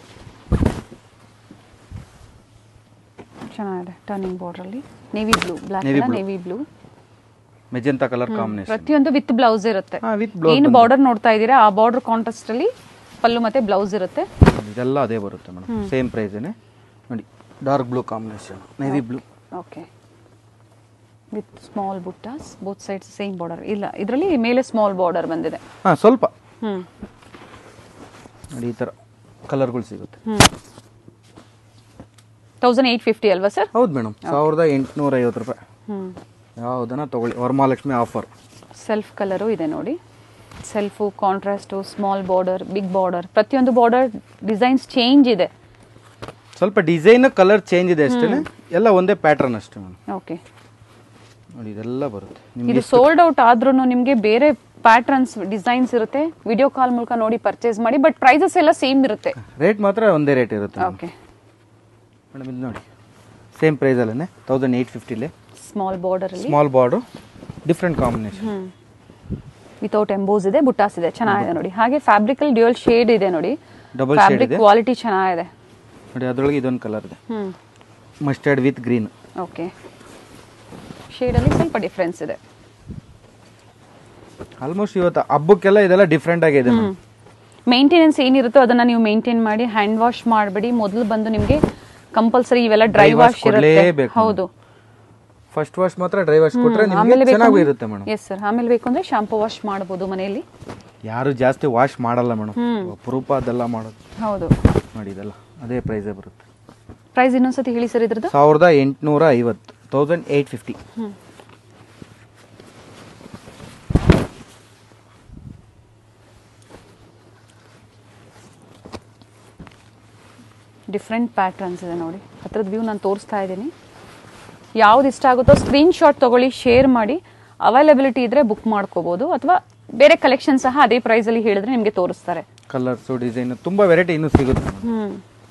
ಚೆನ್ನಾಗಿದೆ ಟರ್ನಿಂಗ್ ಬಾರ್ಡ್ರಲ್ಲಿ ನೇವಿ ಬ್ಲೂ ಬ್ಲ್ಯಾಕ್ Navy ಅಲ್ಲ blue. Navy blue magenta colour combination ಪ್ರತಿಯೊಂದು ವಿತ್ ಬ್ಲೌಸ್ ಇರುತ್ತೆ ಹಾಂ ವಿತ್ ಬ್ಲೌಸ್ ಏನು ಬಾರ್ಡರ್ ನೋಡ್ತಾ ಇದ್ದೀರಾ ಆ ಬಾರ್ಡರ್ ಕಾಂಟ್ರಾಸ್ಟ್ ಅಲ್ಲಿ ಪಲ್ಲು ಮತ್ತೆ ಬ್ಲೌಸ್ ಇರುತ್ತೆ ಇದೆಲ್ಲ ಅದೇ ಬರುತ್ತೆ ಮೇಡಮ್ ಸೇಮ್ ಪ್ರೈಸೇನೆ ನೋಡಿ dark blue combination navy blue okay with small buttas both sides same border ಇಲ್ಲ ಇದರಲ್ಲಿ ಮೇಲೆ ಸ್ಮಾಲ್ ಬಾರ್ಡರ್ ಬಂದಿದೆ ಹಾಂ ಸ್ವಲ್ಪ ಹ್ಮ್ ನೋಡಿ ಈ ಥರ ಕಲರ್ಗಳು ಸಿಗುತ್ತೆ ಹ್ಮ್ ತೌಸಂಡ್ ಏಯ್ಟ್ ಫಿಫ್ಟಿ ಅಲ್ವಾ ಸರ್ ಹೌದು ಮೇಡಮ್ ಸಾವಿರದ ಎಂಟುನೂರ ಐವತ್ತು ರೂಪಾಯಿ ಹ್ಮ್ ಯಾವುದನ್ನ ತೊಗೊಳ್ಳಿ ವರಮಹಾಲಕ್ಷ್ಮಿ ಆಫರ್ ಸೆಲ್ಫ್ ಕಲರು ಇದೆ ನೋಡಿ self contrast small border big border ಪ್ರತಿಯೊಂದು ಬಾರ್ಡರ್ ಡಿಸೈನ್ಸ್ ಚೇಂಜ್ ಇದೆ ಸ್ವಲ್ಪ ಡಿಸೈನ್ ಕಲರ್ ಚೇಂಜ್ ಇದೆ ಅಷ್ಟೇ ಎಲ್ಲ ಒಂದೇ ಪ್ಯಾಟರ್ನ್ ಅಷ್ಟೇ ಮೇಡಮ್ ಓಕೆ ನೋಡಿ ಇದೆಲ್ಲ ಬರುತ್ತೆ ಇದು ನಿಮಗೆ ಸೋಲ್ಡ್ ಔಟ್ ಆದ್ರೂ ನಿಮಗೆ ಬೇರೆ ಪ್ಯಾಟರ್ನ್ಸ್ ಡಿಸೈನ್ಸ್ ಇರುತ್ತೆ ವಿಡಿಯೋ ಕಾಲ್ ಮೂಲಕ ನೋಡಿ ಪರ್ಚೇಸ್ ಮಾಡಿ ಬಟ್ ಪ್ರೈಸಸ್ ಎಲ್ಲ ಸೇಮ್ ಇರುತ್ತೆ ರೇಟ್ ಮಾತ್ರ ಒಂದೇ ರೇಟ್ ಇರುತ್ತೆ ಓಕೆ ಮೇಡಮ್ ಇದು ನೋಡಿ ಸೇಮ್ ಪ್ರೈಸಲ್ಲೇ ತೌಸಂಡ್ ಏಯ್ಟ್ ಫಿಫ್ಟಿಲಿ ಸ್ಮಾಲ್ ಬಾರ್ಡರ್ ಅಲ್ಲಿ small border different combination hmm without emboss ಇದೆ ಬುಟ್ಟಾಸ್ ಇದೆ ಚೆನ್ನಾಗಿದೆ ನೋಡಿ ಹಾಗೆ ಫ್ಯಾಬ್ರಿಕ್ ಅಲ್ಲಿ ಡ್ಯೂಯಲ್ ಶೇಡ್ ಇದೆ ನೋಡಿ ಡಬಲ್ ಶೇಡ್ ಫ್ಯಾಬ್ರಿಕ್ ಇದೆ ಕ್ವಾಲಿಟಿ ಚೆನ್ನಾಗಿದೆ ನೋಡಿ ಅದರೊಳಗೆ ಇದೊಂದು ಕಲರ್ ಇದೆ ಹ್ಮ್ ಮಸ್ಟರ್ಡ್ ವಿತ್ ಗ್ರೀನ್ ಓಕೆ ಶೇಡಲ್ಲಿ ಸ್ವಲ್ಪ ಡಿಫ್ರೆನ್ಸ್ ಇದೆ ಆಲ್ಮೋಸ್ಟ್ ಇವತ್ತು ಹಬ್ಬಕ್ಕೆಲ್ಲ ಇದೆಲ್ಲ ಡಿಫ್ರೆಂಟ್ ಆಗಿದೆ ಮೇಡಮ್ ಮೇಂಟೆನೆನ್ಸ್ ಏನಿರುತ್ತೋ ಅದನ್ನ ನೀವು ಮೇಂಟೈನ್ ಮಾಡಿ ಹ್ಯಾಂಡ್ ವಾಶ್ ಮಾಡಬೇಡಿ ಮೊದಲು ಬಂದು ನಿಮಗೆ ಕಂಪಲ್ಸರಿ ಇವೆಲ್ಲ ಡ್ರೈ Dry wash ವಾಶ್ ಇರುತ್ತೆ ಕೊಡ್ಲೇಬೇಕು ಹೌದು ಫಸ್ಟ್ ವಾಶ್ ಮಾತ್ರ ಡ್ರೈ ವಾಶ್ ಕೊಟ್ರೆ ಹ್ಮ್, ನಿಮಗೆ ಆಮೇಲೆ ಚೆನ್ನಾಗೂ ಬೇಕು ಇರುತ್ತೆ ಮೇಡಮ್ ಎಸ್ ಸರ್ ಆಮೇಲೆ ಬೇಕು ಅಂದ್ರೆ ಶಾಂಪೂ ವಾಶ್ ಮಾಡಬಹುದು ಮನೆಯಲ್ಲಿ ಯಾರು ಜಾಸ್ತಿ ವಾಶ್ ಮಾಡಲ್ಲ ಮೇಡಮ್ ಹ್ಮ್. ಅಪರೂಪ ಅದೆಲ್ಲ ಮಾಡೋದು ಹೌದು ನೋಡಿ ಇದೆಲ್ಲ ಅದೇ ಪ್ರೈಸೇ ಬರುತ್ತೆ ಪ್ರೈಸ್ ಇನ್ನೊಂದ್ಸತಿ ಹೇಳಿ ಸರ್ ಇದ್ರದ್ದು ಸಾವಿರದ ಎಂಟುನೂರ ಐವತ್ತು thousand eight fifty hmm different patterns ಇದೆ ನೋಡಿ ಹತ್ರದ ವ್ಯೂ ನಾನು ತೋರಿಸ್ತಾ ಇದ್ದೀನಿ ಯಾವ್ದು ಇಷ್ಟ ಆಗುತ್ತೋ ಸ್ಕ್ರೀನ್ ಶಾಟ್ ತಗೊಳ್ಳಿ ಶೇರ್ ಮಾಡಿ ಅವೈಲಬಿಲಿಟಿ ಇದ್ರೆ ಬುಕ್ ಮಾಡ್ಕೋಬಹುದು ಅಥವಾ ಬೇರೆ ಕಲೆಕ್ಷನ್ ಸಹ ಅದೇ ಪ್ರೈಸ್ ಅಲ್ಲಿ ಹೇಳಿದ್ರೆ ನಿಮಗೆ ತೋರಿಸ್ತಾರೆ ಕಲರ್ಸು ಡಿಸೈನ್ ತುಂಬ ವೆರೈಟಿ ಇನ್ನೂ ಸಿಗುತ್ತೆ madam. ಹ್ಮ್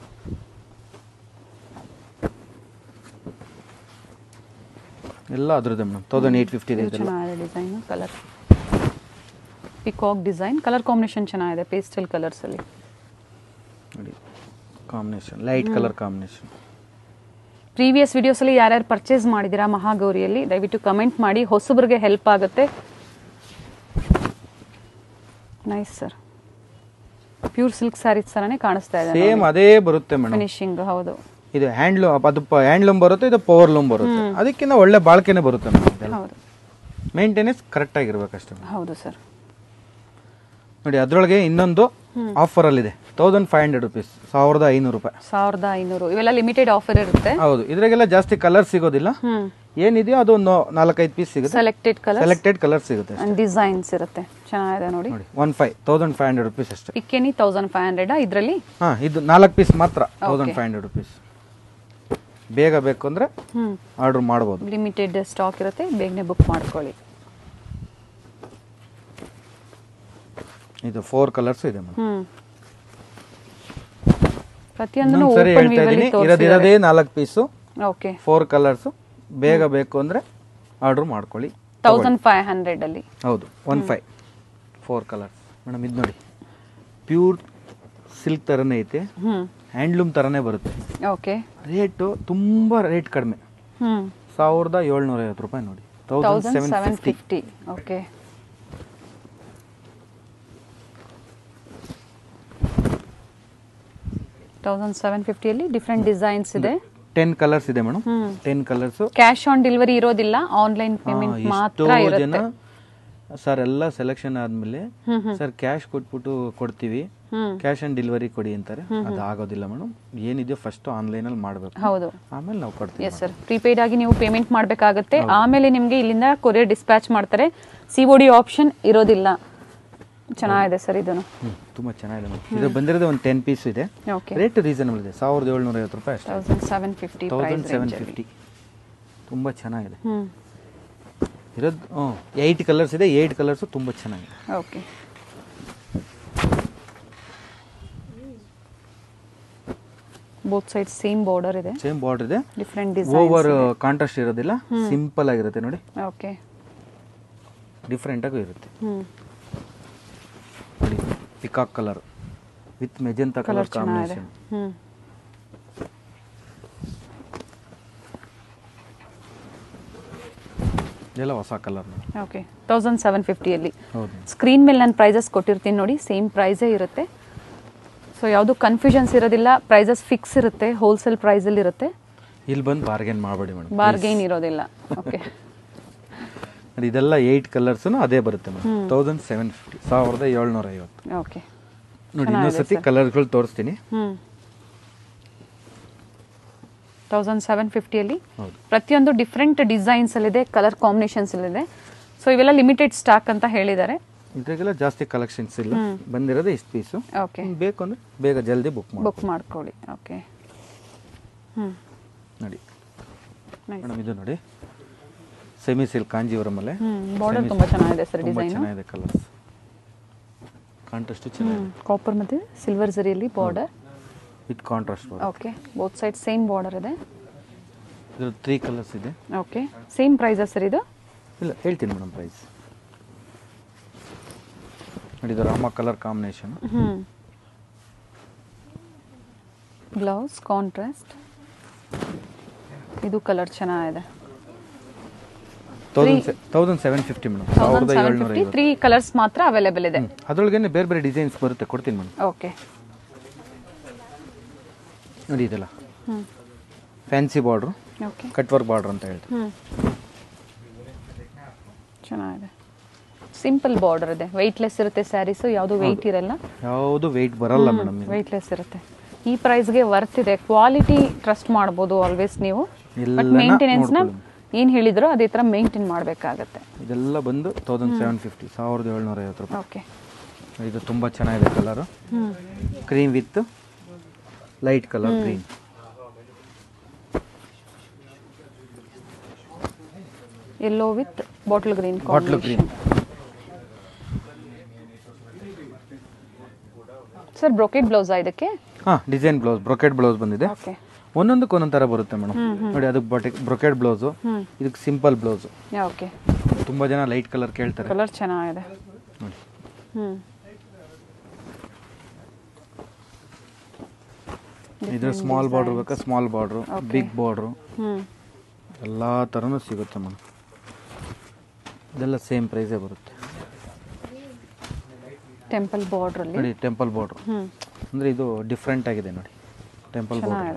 ಎಲ್ಲ ಅದ್ರದ್ದೇ ಮೇಡಮ್ ತೌಸಂಡ್ ಏಯ್ಟ್ ಫಿಫ್ಟಿ ಇದೆ ಇದು ಇದೆಲ್ಲ ಚೆನ್ನಾಗಿದೆ design colour peacock design colour combination ಚೆನ್ನಾಗಿದೆ ಪೇಸ್ಟಲ್ ಕಲರ್ಸ್ ಅಲ್ಲಿ ನೋಡಿ combination light colour combination previous videos ಅಲ್ಲಿ ಯಾರ್ಯಾರು ಪರ್ಚೇಸ್ ಮಾಡಿದ್ದೀರಾ ಮಹಾಗೌರಿಯಲ್ಲಿ ದಯವಿಟ್ಟು ಕಮೆಂಟ್ ಮಾಡಿ ಹೊಸಬ್ರಿಗೆ ಹೆಲ್ಪ್ ಆಗುತ್ತೆ nice sir pure silk saris ತರನೇ ಕಾಣಿಸ್ತಾ ಇದೆ ಸೇಮ್ ಅದೇ ಬರುತ್ತೆ ಮೇಡಮ್ ಫಿನಿಶಿಂಗ್ ಹೌದು ಇದು ಹ್ಯಾಂಡ್ಲೂಮ್ ಅದು ಹ್ಯಾಂಡ್ಲೂಮ್ ಬರುತ್ತೆ ಇದು ಪವರ್ ಲೂಮ್ ಬರುತ್ತೆ ಅದಕ್ಕಿಂತ ಒಳ್ಳೆ ಬಾಳ್ಕೆನೆ ಬರುತ್ತೆ ಮೇಡಮ್ ಇದೆಲ್ಲ ಹೌದು ಮೇಂಟೆನೆನ್ಸ್ ಕರೆಕ್ಟ್ ಆಗಿರ್ಬೇಕಷ್ಟೇ madam. ಹೌದು ಸರ್ ನೋಡಿ ಅದರೊಳಗೆ ಇನ್ನೊಂದು ಆಫರ್ ಅಲ್ಲಿ ಇದೆ ತೌಸಂಡ್ ಫೈವ್ ಹಂಡ್ರೆಡ್ ರುಪೀಸ್ ಸಾವಿರದ ಐನೂರು ರೂಪಾಯಿ ಸಾವಿರದ ಐನೂರು ಇವೆಲ್ಲ ಲಿಮಿಟೆಡ್ ಆಫರ್ ಇರುತ್ತೆ ಹೌದು ಇದ್ರಾಗೆಲ್ಲ ಜಾಸ್ತಿ ಕಲರ್ ಸಿಗೋದಿಲ್ಲ ಹ್ಮ್ ಏನಿದೆಯೋ ಅದು ಒಂದು ನಾಲ್ಕೈದು ಪೀಸ್ ಸಿಗುತ್ತೆ ಸೆಲೆಕ್ಟೆಡ್ ಕಲರ್ ಸೆಲೆಕ್ಟೆಡ್ ಕಲರ್ ಸಿಗುತ್ತೆ ಅಂಡ್ ಡಿಸೈನ್ಸ್ ಇರುತ್ತೆ ಚೆನ್ನಾಗಿದೆ ನೋಡಿ ನೋಡಿ one five thousand five hundred rupees ಅಷ್ಟೇ ಪಿಕ್ಕೆನಿ ತೌಸಂಡ್ ಫೈವ್ ಹಂಡ್ರೆಡ್ ಇದರಲ್ಲಿ ಹಾ ಇದು ನಾಲ್ಕು ಪೀಸ್ ಮಾತ್ರ ತೌಸಂಡ್ ಫೈವ್ ಹಂಡ್ರೆಡ್ ರುಪೀಸ್ ಬೇಗ ಬೇಕು ಅಂದ್ರೆ ಹ್ಮ್ ಆರ್ಡರ್ ಮಾಡ್ಬೋದು ಲಿಮಿಟೆಡ್ ಸ್ಟಾಕ್ ಇರುತ್ತೆ ಬೇಗನೆ ಬುಕ್ ಮಾಡ್ಕೊಳ್ಳಿ ಇದು ಫೋರ್ ಕಲರ್ಸ್ ಇದೆ ಮೇಡಮ್ ಹ್ಮ್ ಪ್ರತಿಯೊಂದನ್ನು ಸರಿ ಓಪನ್ ಹೇಳ್ತಾ ವ್ಯೂವಲ್ಲಿ ಇದ್ದೀನಿ ಇರೋದಿರೋದೇ ನಾಲ್ಕು ಪೀಸು ಓಕೆ ಫೋರ್ ಕಲರ್ಸು ಬೇಗ ಬೇಕು ಅಂದ್ರೆ ಆರ್ಡರ್ ಮಾಡ್ಕೊಳ್ಳಿ ತೌಸಂಡ್ ಫೈವ್ ಹಂಡ್ರೆಡ್ ಅಲ್ಲಿ ಹೌದು one five four colours madam ಇದು ನೋಡಿ ಪ್ಯೂರ್ ಸಿಲ್ಕ್ ಥರನೇ ಐತೆ ಹ್ಮ್ ಹ್ಯಾಂಡ್ಲೂಮ್ ಥರನೇ ಬರುತ್ತೆ ಓಕೆ ರೇಟು ತುಂಬ ರೇಟ್ ಕಡಿಮೆ ಹ್ಮ್ ಸಾವಿರದ ಏಳ್ನೂರ ಐವತ್ತು ರೂಪಾಯಿ ನೋಡಿ thousand thousand seven seven fifty fifty okay thousand seven ಫಿಫ್ಟಿಯಲ್ಲಿ ಡಿಫ್ರೆಂಟ್ ಡಿಸೈನ್ಸ್ ಇದೆ ಟೆನ್ ಕಲರ್ಸ್ ಇದೆ madam hmm ten colours cash on delivery ಇರೋದಿಲ್ಲ ಆನ್ಲೈನ್ ಪೇಮೆಂಟ್ ಎಷ್ಟೋ ಮಾತ್ರ ಜನ ಇರುತ್ತೆ ಸರ್ ಎಲ್ಲ ಸೆಲೆಕ್ಷನ್ ಆದ್ಮೇಲೆ ಹ್ಮ್ ಹ್ಮ್ ಸರ್ ಕ್ಯಾಶ್ ಕೊಟ್ಬಿಟ್ಟು ಕೊಡ್ತೀವಿ ಹ್ಮ್ ಕ್ಯಾಶ್ ಆನ್ ಡೆಲಿವರಿ ಕೊಡಿ ಅಂತಾರೆ ಅದು ಆಗೋದಿಲ್ಲ ಮೇಡಮ್ ಏನಿದೆಯೋ ಫಸ್ಟ್ ಆನ್ಲೈನಲ್ಲಿ ಮಾಡಬೇಕು ಹೌದು ಆಮೇಲೆ ನಾವು ಕೊಡ್ತೀವಿ ಎಸ್ ಸರ್ ಪ್ರೀಪೇಯ್ಡ್ ಆಗಿ ನೀವು ಪೇಮೆಂಟ್ ಮಾಡಬೇಕಾಗುತ್ತೆ ಆಮೇಲೆ ನಿಮಗೆ ಇಲ್ಲಿಂದ ಕೊರಿಯರ್ ಡಿಸ್ಪ್ಯಾಚ್ ಮಾಡ್ತಾರೆ ಸಿ ಒ ಡಿ ಆಪ್ಷನ್ ಇರೋದಿಲ್ಲ ಚೆನ್ನಾಗಿದೆ ಸರ್ ಇದನ್ನು ಹ್ಮ್ ತುಂಬ ಚೆನ್ನಾಗಿದೆ ಮೇಡಮ್ ಇದು ಬಂದಿರೋದು ಒಂದು ಟೆನ್ ಪೀಸ್ ಇದೆ ಓಕೆ ರೇಟ್ ರೀಸನಬಲ್ ಇದೆ ಸಾವಿರದ ಏಳ್ನೂರ ಐವತ್ತು ರೂಪಾಯಿ ಅಷ್ಟೇ thousand seven fifty thousand price seven fifty ತುಂಬ ಚೆನ್ನಾಗಿದೆ ಹ್ಮ್ ಇರೋದು ಹ್ಞೂ ಏಯ್ಟ್ ಕಲರ್ಸ್ ಇದೆ ಏಯ್ಟ್ ಕಲರ್ಸು ತುಂಬ ಚೆನ್ನಾಗಿದೆ okay both side same border ಇದೆ ಸೇಮ್ ಬಾರ್ಡರ್ ಇದೆ ಡಿಫ್ರೆಂಟ್ ಡಿಸೈನ್ ಓವರ್ ಕಾಂಟ್ರಾಸ್ಟ್ ಇರೋದಿಲ್ಲ ಸಿಂಪಲ್ ಆಗಿರುತ್ತೆ ನೋಡಿ ಓಕೆ ಡಿಫ್ರೆಂಟ್ ಆಗೂ ಇರುತ್ತೆ ಹ್ಮ್ ನೋಡಿ peacock colour with magenta colour colour ಚೆನ್ನಾಗಿದೆ ಕಾಂಬಿನೇಷನ್ ಹ್ಮ್ ಇದೆಲ್ಲ ಹೊಸ ಕಲರ್ ಓಕೆ ತೌಸಂಡ್ ಸೆವೆನ್ ಫಿಫ್ಟಿಯಲ್ಲಿ ಹೌದು ಸ್ಕ್ರೀನ್ ಮೇಲೆ ನಾನು ಪ್ರೈಸಸ್ ಕೊಟ್ಟಿರ್ತೀನಿ ನೋಡಿ ಸೇಮ್ ಪ್ರೈಸೇ ಇರುತ್ತೆ ಸೊ ಯಾವುದು ಕನ್ಫ್ಯೂಷನ್ಸ್ ಇರೋದಿಲ್ಲ ಪ್ರೈಸಸ್ ಫಿಕ್ಸ್ ಇರುತ್ತೆ ಹೋಲ್ಸೇಲ್ ಪ್ರೈಸಲ್ಲಿ ಇರುತ್ತೆ ಇಲ್ಲಿ ಬಂದು ಬಾರ್ಗೇನ್ ಮಾಡಬೇಡಿ ಮೇಡಮ್ ಬಾರ್ಗೈನ್ ಇರೋದಿಲ್ಲ ಓಕೆ ನೋಡಿ ಇದೆಲ್ಲ ಏಯ್ಟ್ ಕಲರ್ಸು ಅದೇ ಬರುತ್ತೆ ಮೇಡಮ್ ತೌಸಂಡ್ ಸೆವೆನ್ ಫಿಫ್ಟಿ ಸಾವಿರದ ಏಳ್ನೂರ ಐವತ್ತು ಓಕೆ ನೋಡಿ ಇನ್ನೊಂದ್ಸತಿ ಕಲರ್ಗಳು ತೋರಿಸ್ತೀನಿ ಹ್ಞೂ ತೌಸಂಡ್ ಸೆವೆನ್ ಫಿಫ್ಟಿಯಲ್ಲಿ ಹೌದು ಪ್ರತಿಯೊಂದು ಡಿಫ್ರೆಂಟ್ ಡಿಸೈನ್ಸಲ್ಲಿದೆ ಕಲರ್ ಕಾಂಬಿನೇಷನ್ಸಲ್ಲಿದೆ ಸೊ ಇವೆಲ್ಲ ಲಿಮಿಟೆಡ್ ಸ್ಟಾಕ್ ಅಂತ ಹೇಳಿದ್ದಾರೆ ಇದ್ರಾಗೆಲ್ಲ ಜಾಸ್ತಿ ಕಲೆಕ್ಷನ್ಸ್ ಇಲ್ಲ ಬಂದಿರೋದೇ ಇಷ್ಟು ಪೀಸು ಓಕೆ ಬೇಕು ಅಂದ್ರೆ ಬೇಗ ಜಲ್ದಿ ಬುಕ್ ಮಾಡಿ ಬುಕ್ ಮಾಡ್ಕೊಳ್ಳಿ ಓಕೆ ಹ್ಞೂ ನೋಡಿ ನೈಸ್ ಮೇಡಮ್ ಇದು ನೋಡಿ ಸೆಮಿ ಸಿಲ್ಕ್ ಕಾಂಜೀವರಮಲ್ಲೇ ಹ್ಞೂ ಬಾರ್ಡರ್ ತುಂಬ ಚೆನ್ನಾಗಿದೆ ಸರ್ ತುಂಬ ಡಿಸೈನು ಚೆನ್ನಾಗಿದೆ ಕಲರ್ಸ್ ಕಾಂಟ್ರಾಸ್ಟ್ ಚೆನ್ನಾಗಿದೆ ಕಾಪರ್ ಮತ್ತು ಸಿಲ್ವರ್ ಜರಿಯಲ್ಲಿ border with contrast okay both side same border ಇದೆ ಇದ್ರ ತ್ರೀ ಕಲರ್ಸ್ ಇದೆ ಓಕೆ ಸೇಮ್ ಪ್ರೈಸಾ ಸರ್ ಇದು ಇಲ್ಲ ಹೇಳ್ತೀನಿ ಮೇಡಮ್ ಪ್ರೈಸ್ ನೋಡಿ ಇದು ರಾಮ ಕಲರ್ ಕಾಂಬಿನೇಷನ್ ಹ್ಞೂ ಬ್ಲೌಸ್ ಕಾಂಟ್ರಾಸ್ಟ್ ಇದು ಕಲರ್ ಚೆನ್ನಾಗಿದೆ thousand thousand seven fifty madam thousand ಸಾವಿರದ ಸೆವೆನ್ ಏಳ್ನೂರ ಫಿಫ್ಟಿ ತ್ರೀ ಕಲರ್ಸ್ ಮಾತ್ರ ಅವೈಲೇಬಲ್ ಇದೆ ಅದರೊಳಗೇನೆ ಬೇರೆ ಬೇರೆ ಡಿಸೈನ್ಸ್ ಬರುತ್ತೆ ಕೊಡ್ತೀನಿ ಮೇಡಮ್ ಓಕೆ ನೋಡಿ ಇದೆಲ್ಲ ಹ್ಞೂ fancy border okay cut work border ಅಂತ ಹೇಳ್ತಾರೆ ಹ್ಞೂ ಚೆನ್ನಾಗಿದೆ ಸಿಂಪಲ್ ಬಾರ್ಡರ್ ಇದೆ ವೆಯ್ಟ್ಲೆಸ್ ಇರುತ್ತೆ ಸ್ಯಾರೀಸು ಯಾವುದು ವೆಯ್ಟ್ ಇರಲ್ಲ ಯಾವುದು ವೆಯ್ಟ್ ಬರಲ್ಲ ಮೇಡಮ್ ಇದು ವೆಯ್ಟ್ಲೆಸ್ ಇರುತ್ತೆ ಈ ಪ್ರೈಸ್ಗೆ ವರ್ತ್ ಇದೆ ಕ್ವಾಲಿಟಿ ಟ್ರಸ್ಟ್ ಮಾಡ್ಬೋದು ಆಲ್ವೇಸ್ ನೀವು ಬಟ್ ಎಲ್ಲನ ಮೇಂಟೆನೆನ್ಸ್ನ ನೋಡ್ಕೊಳ್ಳಿ. ಏನು ಹೇಳಿದ್ರೋ ಅದೇ ಥರ ಮೇಂಟೈನ್ ಮಾಡಬೇಕಾಗತ್ತೆ ಇದೆಲ್ಲ ಬಂದು ತೌಸಂಡ್ ಸೆವೆನ್ ಫಿಫ್ಟಿ ಸಾವಿರದ ಏಳ್ನೂರ ಐವತ್ತು ರೂಪಾಯಿ ಓಕೆ ಇದು ತುಂಬ ಚೆನ್ನಾಗಿದೆ ಕಲರು ಹ್ಞೂ cream with light colour green yellow with bottle green bottle green sir brocade ಬ್ಲೌಸಾ ಇದಕ್ಕೆ ಹಾಂ ಡಿಸೈನ್ ಬ್ಲೌಸ್ ಬ್ರೊಕೆಟ್ ಬ್ಲೌಸ್ ಬಂದಿದೆ ಓಕೆ ಒಂದೊಂದಕ್ಕೆ ಒಂದೊಂದು ಥರ ಬರುತ್ತೆ ಮೇಡಮ್ ನೋಡಿ ಅದಕ್ಕೆ ಬೊಟೆ ಬ್ರೊಕೆಟ್ ಬ್ಲೌಸು ಹ್ಞೂ ಇದಕ್ಕೆ ಸಿಂಪಲ್ ಬ್ಲೌಸು ಓಕೆ ತುಂಬ ಜನ ಲೈಟ್ ಕಲರ್ ಕೇಳ್ತಾರೆ ಕಲರ್ ಚೆನ್ನಾಗಿದೆ ನೋಡಿ ಹ್ಞೂ ಇದ್ರ ಸ್ಮಾಲ್ ಬಾರ್ಡ್ರ್ ಬೇಕಾ ಸ್ಮಾಲ್ ಬಾರ್ಡ್ರು ಬಿಗ್ ಬಾರ್ಡ್ರು ಹ್ಞೂ ಎಲ್ಲ ಥರನೂ ಸಿಗುತ್ತೆ ಮೇಡಮ್ ಇದೆಲ್ಲ ಸೇಮ್ ಪ್ರೈಸೇ ಬರುತ್ತೆ ಟೆಂಪಲ್ ಬಾರ್ಡ್ರಲ್ಲಿ ನೋಡಿ ಟೆಂಪಲ್ ಬಾರ್ಡ್ರು ಹ್ಞೂ ಅಂದರೆ ಇದು ಡಿಫ್ರೆಂಟ್ ಆಗಿದೆ ನೋಡಿ ಟೆಂಪಲ್ ಬಾರ್ಡ್ರ್ ಚೆನ್ನಾಗಿದೆ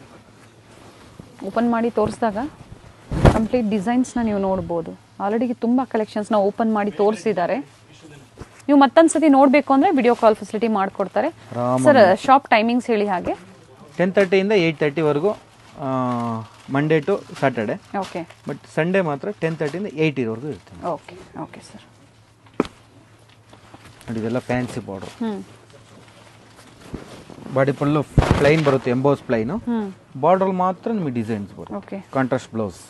ಓಪನ್ ಮಾಡಿ ತೋರಿಸಿದಾಗ ಕಂಪ್ಲೀಟ್ ಡಿಸೈನ್ಸ್ನ ನೀವು ನೋಡ್ಬೋದು ಆಲ್ರೆಡಿ ತುಂಬ ಕಲೆಕ್ಷನ್ಸ್ನ ಓಪನ್ ಮಾಡಿ ತೋರಿಸಿದ್ದಾರೆ ನೀವು ಮತ್ತೊಂದು ಸತಿ ನೋಡಬೇಕು ಅಂದರೆ ವಿಡಿಯೋ ಕಾಲ್ ಫೆಸಿಲಿಟಿ ಮಾಡಿಕೊಡ್ತಾರೆ ರಾಮ ಸರ್ ಶಾಪ್ ಟೈಮಿಂಗ್ಸ್ ಹೇಳಿ ಹಾಗೆ ಟೆನ್ ತರ್ಟಿಯಿಂದ ಏಯ್ಟ್ ತರ್ಟಿವರೆಗೂ Monday to Saturday okay but Sunday ಮಾತ್ರ ಟೆನ್ ತರ್ಟಿಯಿಂದ ಏಯ್ಟ್ ಇರೋವರೆಗೂ ಇರುತ್ತೆ ಓಕೆ ಓಕೆ ಸರ್ ನೋಡಿ ಇದೆಲ್ಲ ಫ್ಯಾನ್ಸಿ ಬಾರ್ಡ್ರು ಹ್ಞೂ ಬಾಡಿ ಫುಲ್ಲು ಪ್ಲೈನ್ ಬರುತ್ತೆ ಎಂಬೋಸ್ ಪ್ಲೈನು ಹ್ಞೂ ಬಾರ್ಡ್ರಲ್ಲಿ ಮಾತ್ರ ನಿಮಗೆ ಡಿಸೈನ್ಸ್ ಬರುತ್ತೆ ಓಕೆ ಕಾಂಟ್ರಾಸ್ಟ್ ಬ್ಲೌಸ್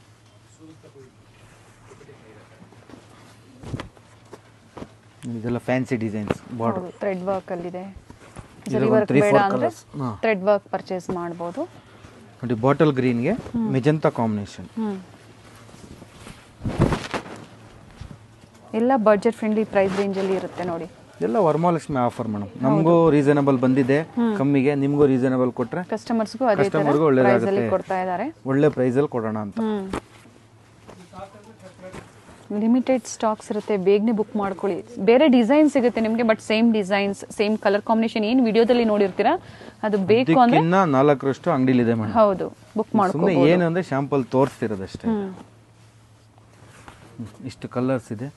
ಇದೆಲ್ಲ ಫ್ಯಾನ್ಸಿ ಡಿಸೈನ್ಸ್ ಬಾರ್ಡರ್ ಥ್ರೆಡ್ ವರ್ಕಲ್ಲಿದೆ ಇದು ಜರಿ ಒಂದು ವರ್ಕ್ three, ಬೇಡ four ಅಂದರೆ colours. ಹಾ. ಥ್ರೆಡ್ ವರ್ಕ್ ಪರ್ಚೇಸ್ ಮಾಡ್ಬೋದು ನೋಡಿ ಬಾಟಲ್ ಗ್ರೀನ್ಗೆ ಮೆಜಂತಾ ಕಾಂಬಿನೇಷನ್ ಹ್ಞೂ ಎಲ್ಲ ಬಡ್ಜೆಟ್ ಫ್ರೆಂಡ್ಲಿ ಪ್ರೈಸ್ ರೇಂಜಲ್ಲಿ ಇರುತ್ತೆ ನೋಡಿ ಎಲ್ಲ ವರಮಹಾಲಕ್ಷ್ಮಿ ಆಫರ್ ಮೇಡಮ್ ನಮಗೂ ರೀಸನಬಲ್ ಬಂದಿದೆ ಕಮ್ಮಿಗೆ ನಿಮಗೂ ರೀಸನಬಲ್ ಕೊಟ್ರೆ ಕಸ್ಟಮರ್ಸ್ಗೂ ಅದೇ ಥರ Customer ಗೂ ಒಳ್ಳೇದಾಗುತ್ತೆ. ಪ್ರೈಸಲ್ಲಿ ಕೊಡ್ತಾ ಇದ್ದಾರೆ ಒಳ್ಳೆ ಪ್ರೈಸಲ್ಲಿ ಕೊಡೋಣ ಅಂತ ಹ್ಞೂ ಲಿಮಿಟೆಡ್ ಸ್ಟಾಕ್ಸ್ ಇರುತ್ತೆ ಬೇಗನೆ ಬುಕ್ ಮಾಡ್ಕೊಳ್ಳಿ ಬೇರೆ ಡಿಸೈನ್ ಸಿಗುತ್ತೆ ನಿಮಗೆ but same designs same colour combination ಏನು ವಿಡಿಯೋದಲ್ಲಿ ನೋಡಿರ್ತೀರಾ ಅದು ಬೇಕು ಅಂದ್ರೆ ಇದಕ್ಕಿನ್ನ ನಾಲ್ಕರಷ್ಟು ಅಂಗಡಿಲಿದೆ ಮೇಡಮ್ ಹೌದು ಬುಕ್ ಮಾಡ್ಕೊ ಸುಮ್ಮನೆ ಏನು ಅಂದ್ರೆ ಶಾಂಪಲ್ ತೋರಿಸ್ತಿರೋದಷ್ಟೇ ಹ್ಮ್ ಹ್ಮ್. ಇಷ್ಟು ಕಲರ್ಸ್ ಇದೆ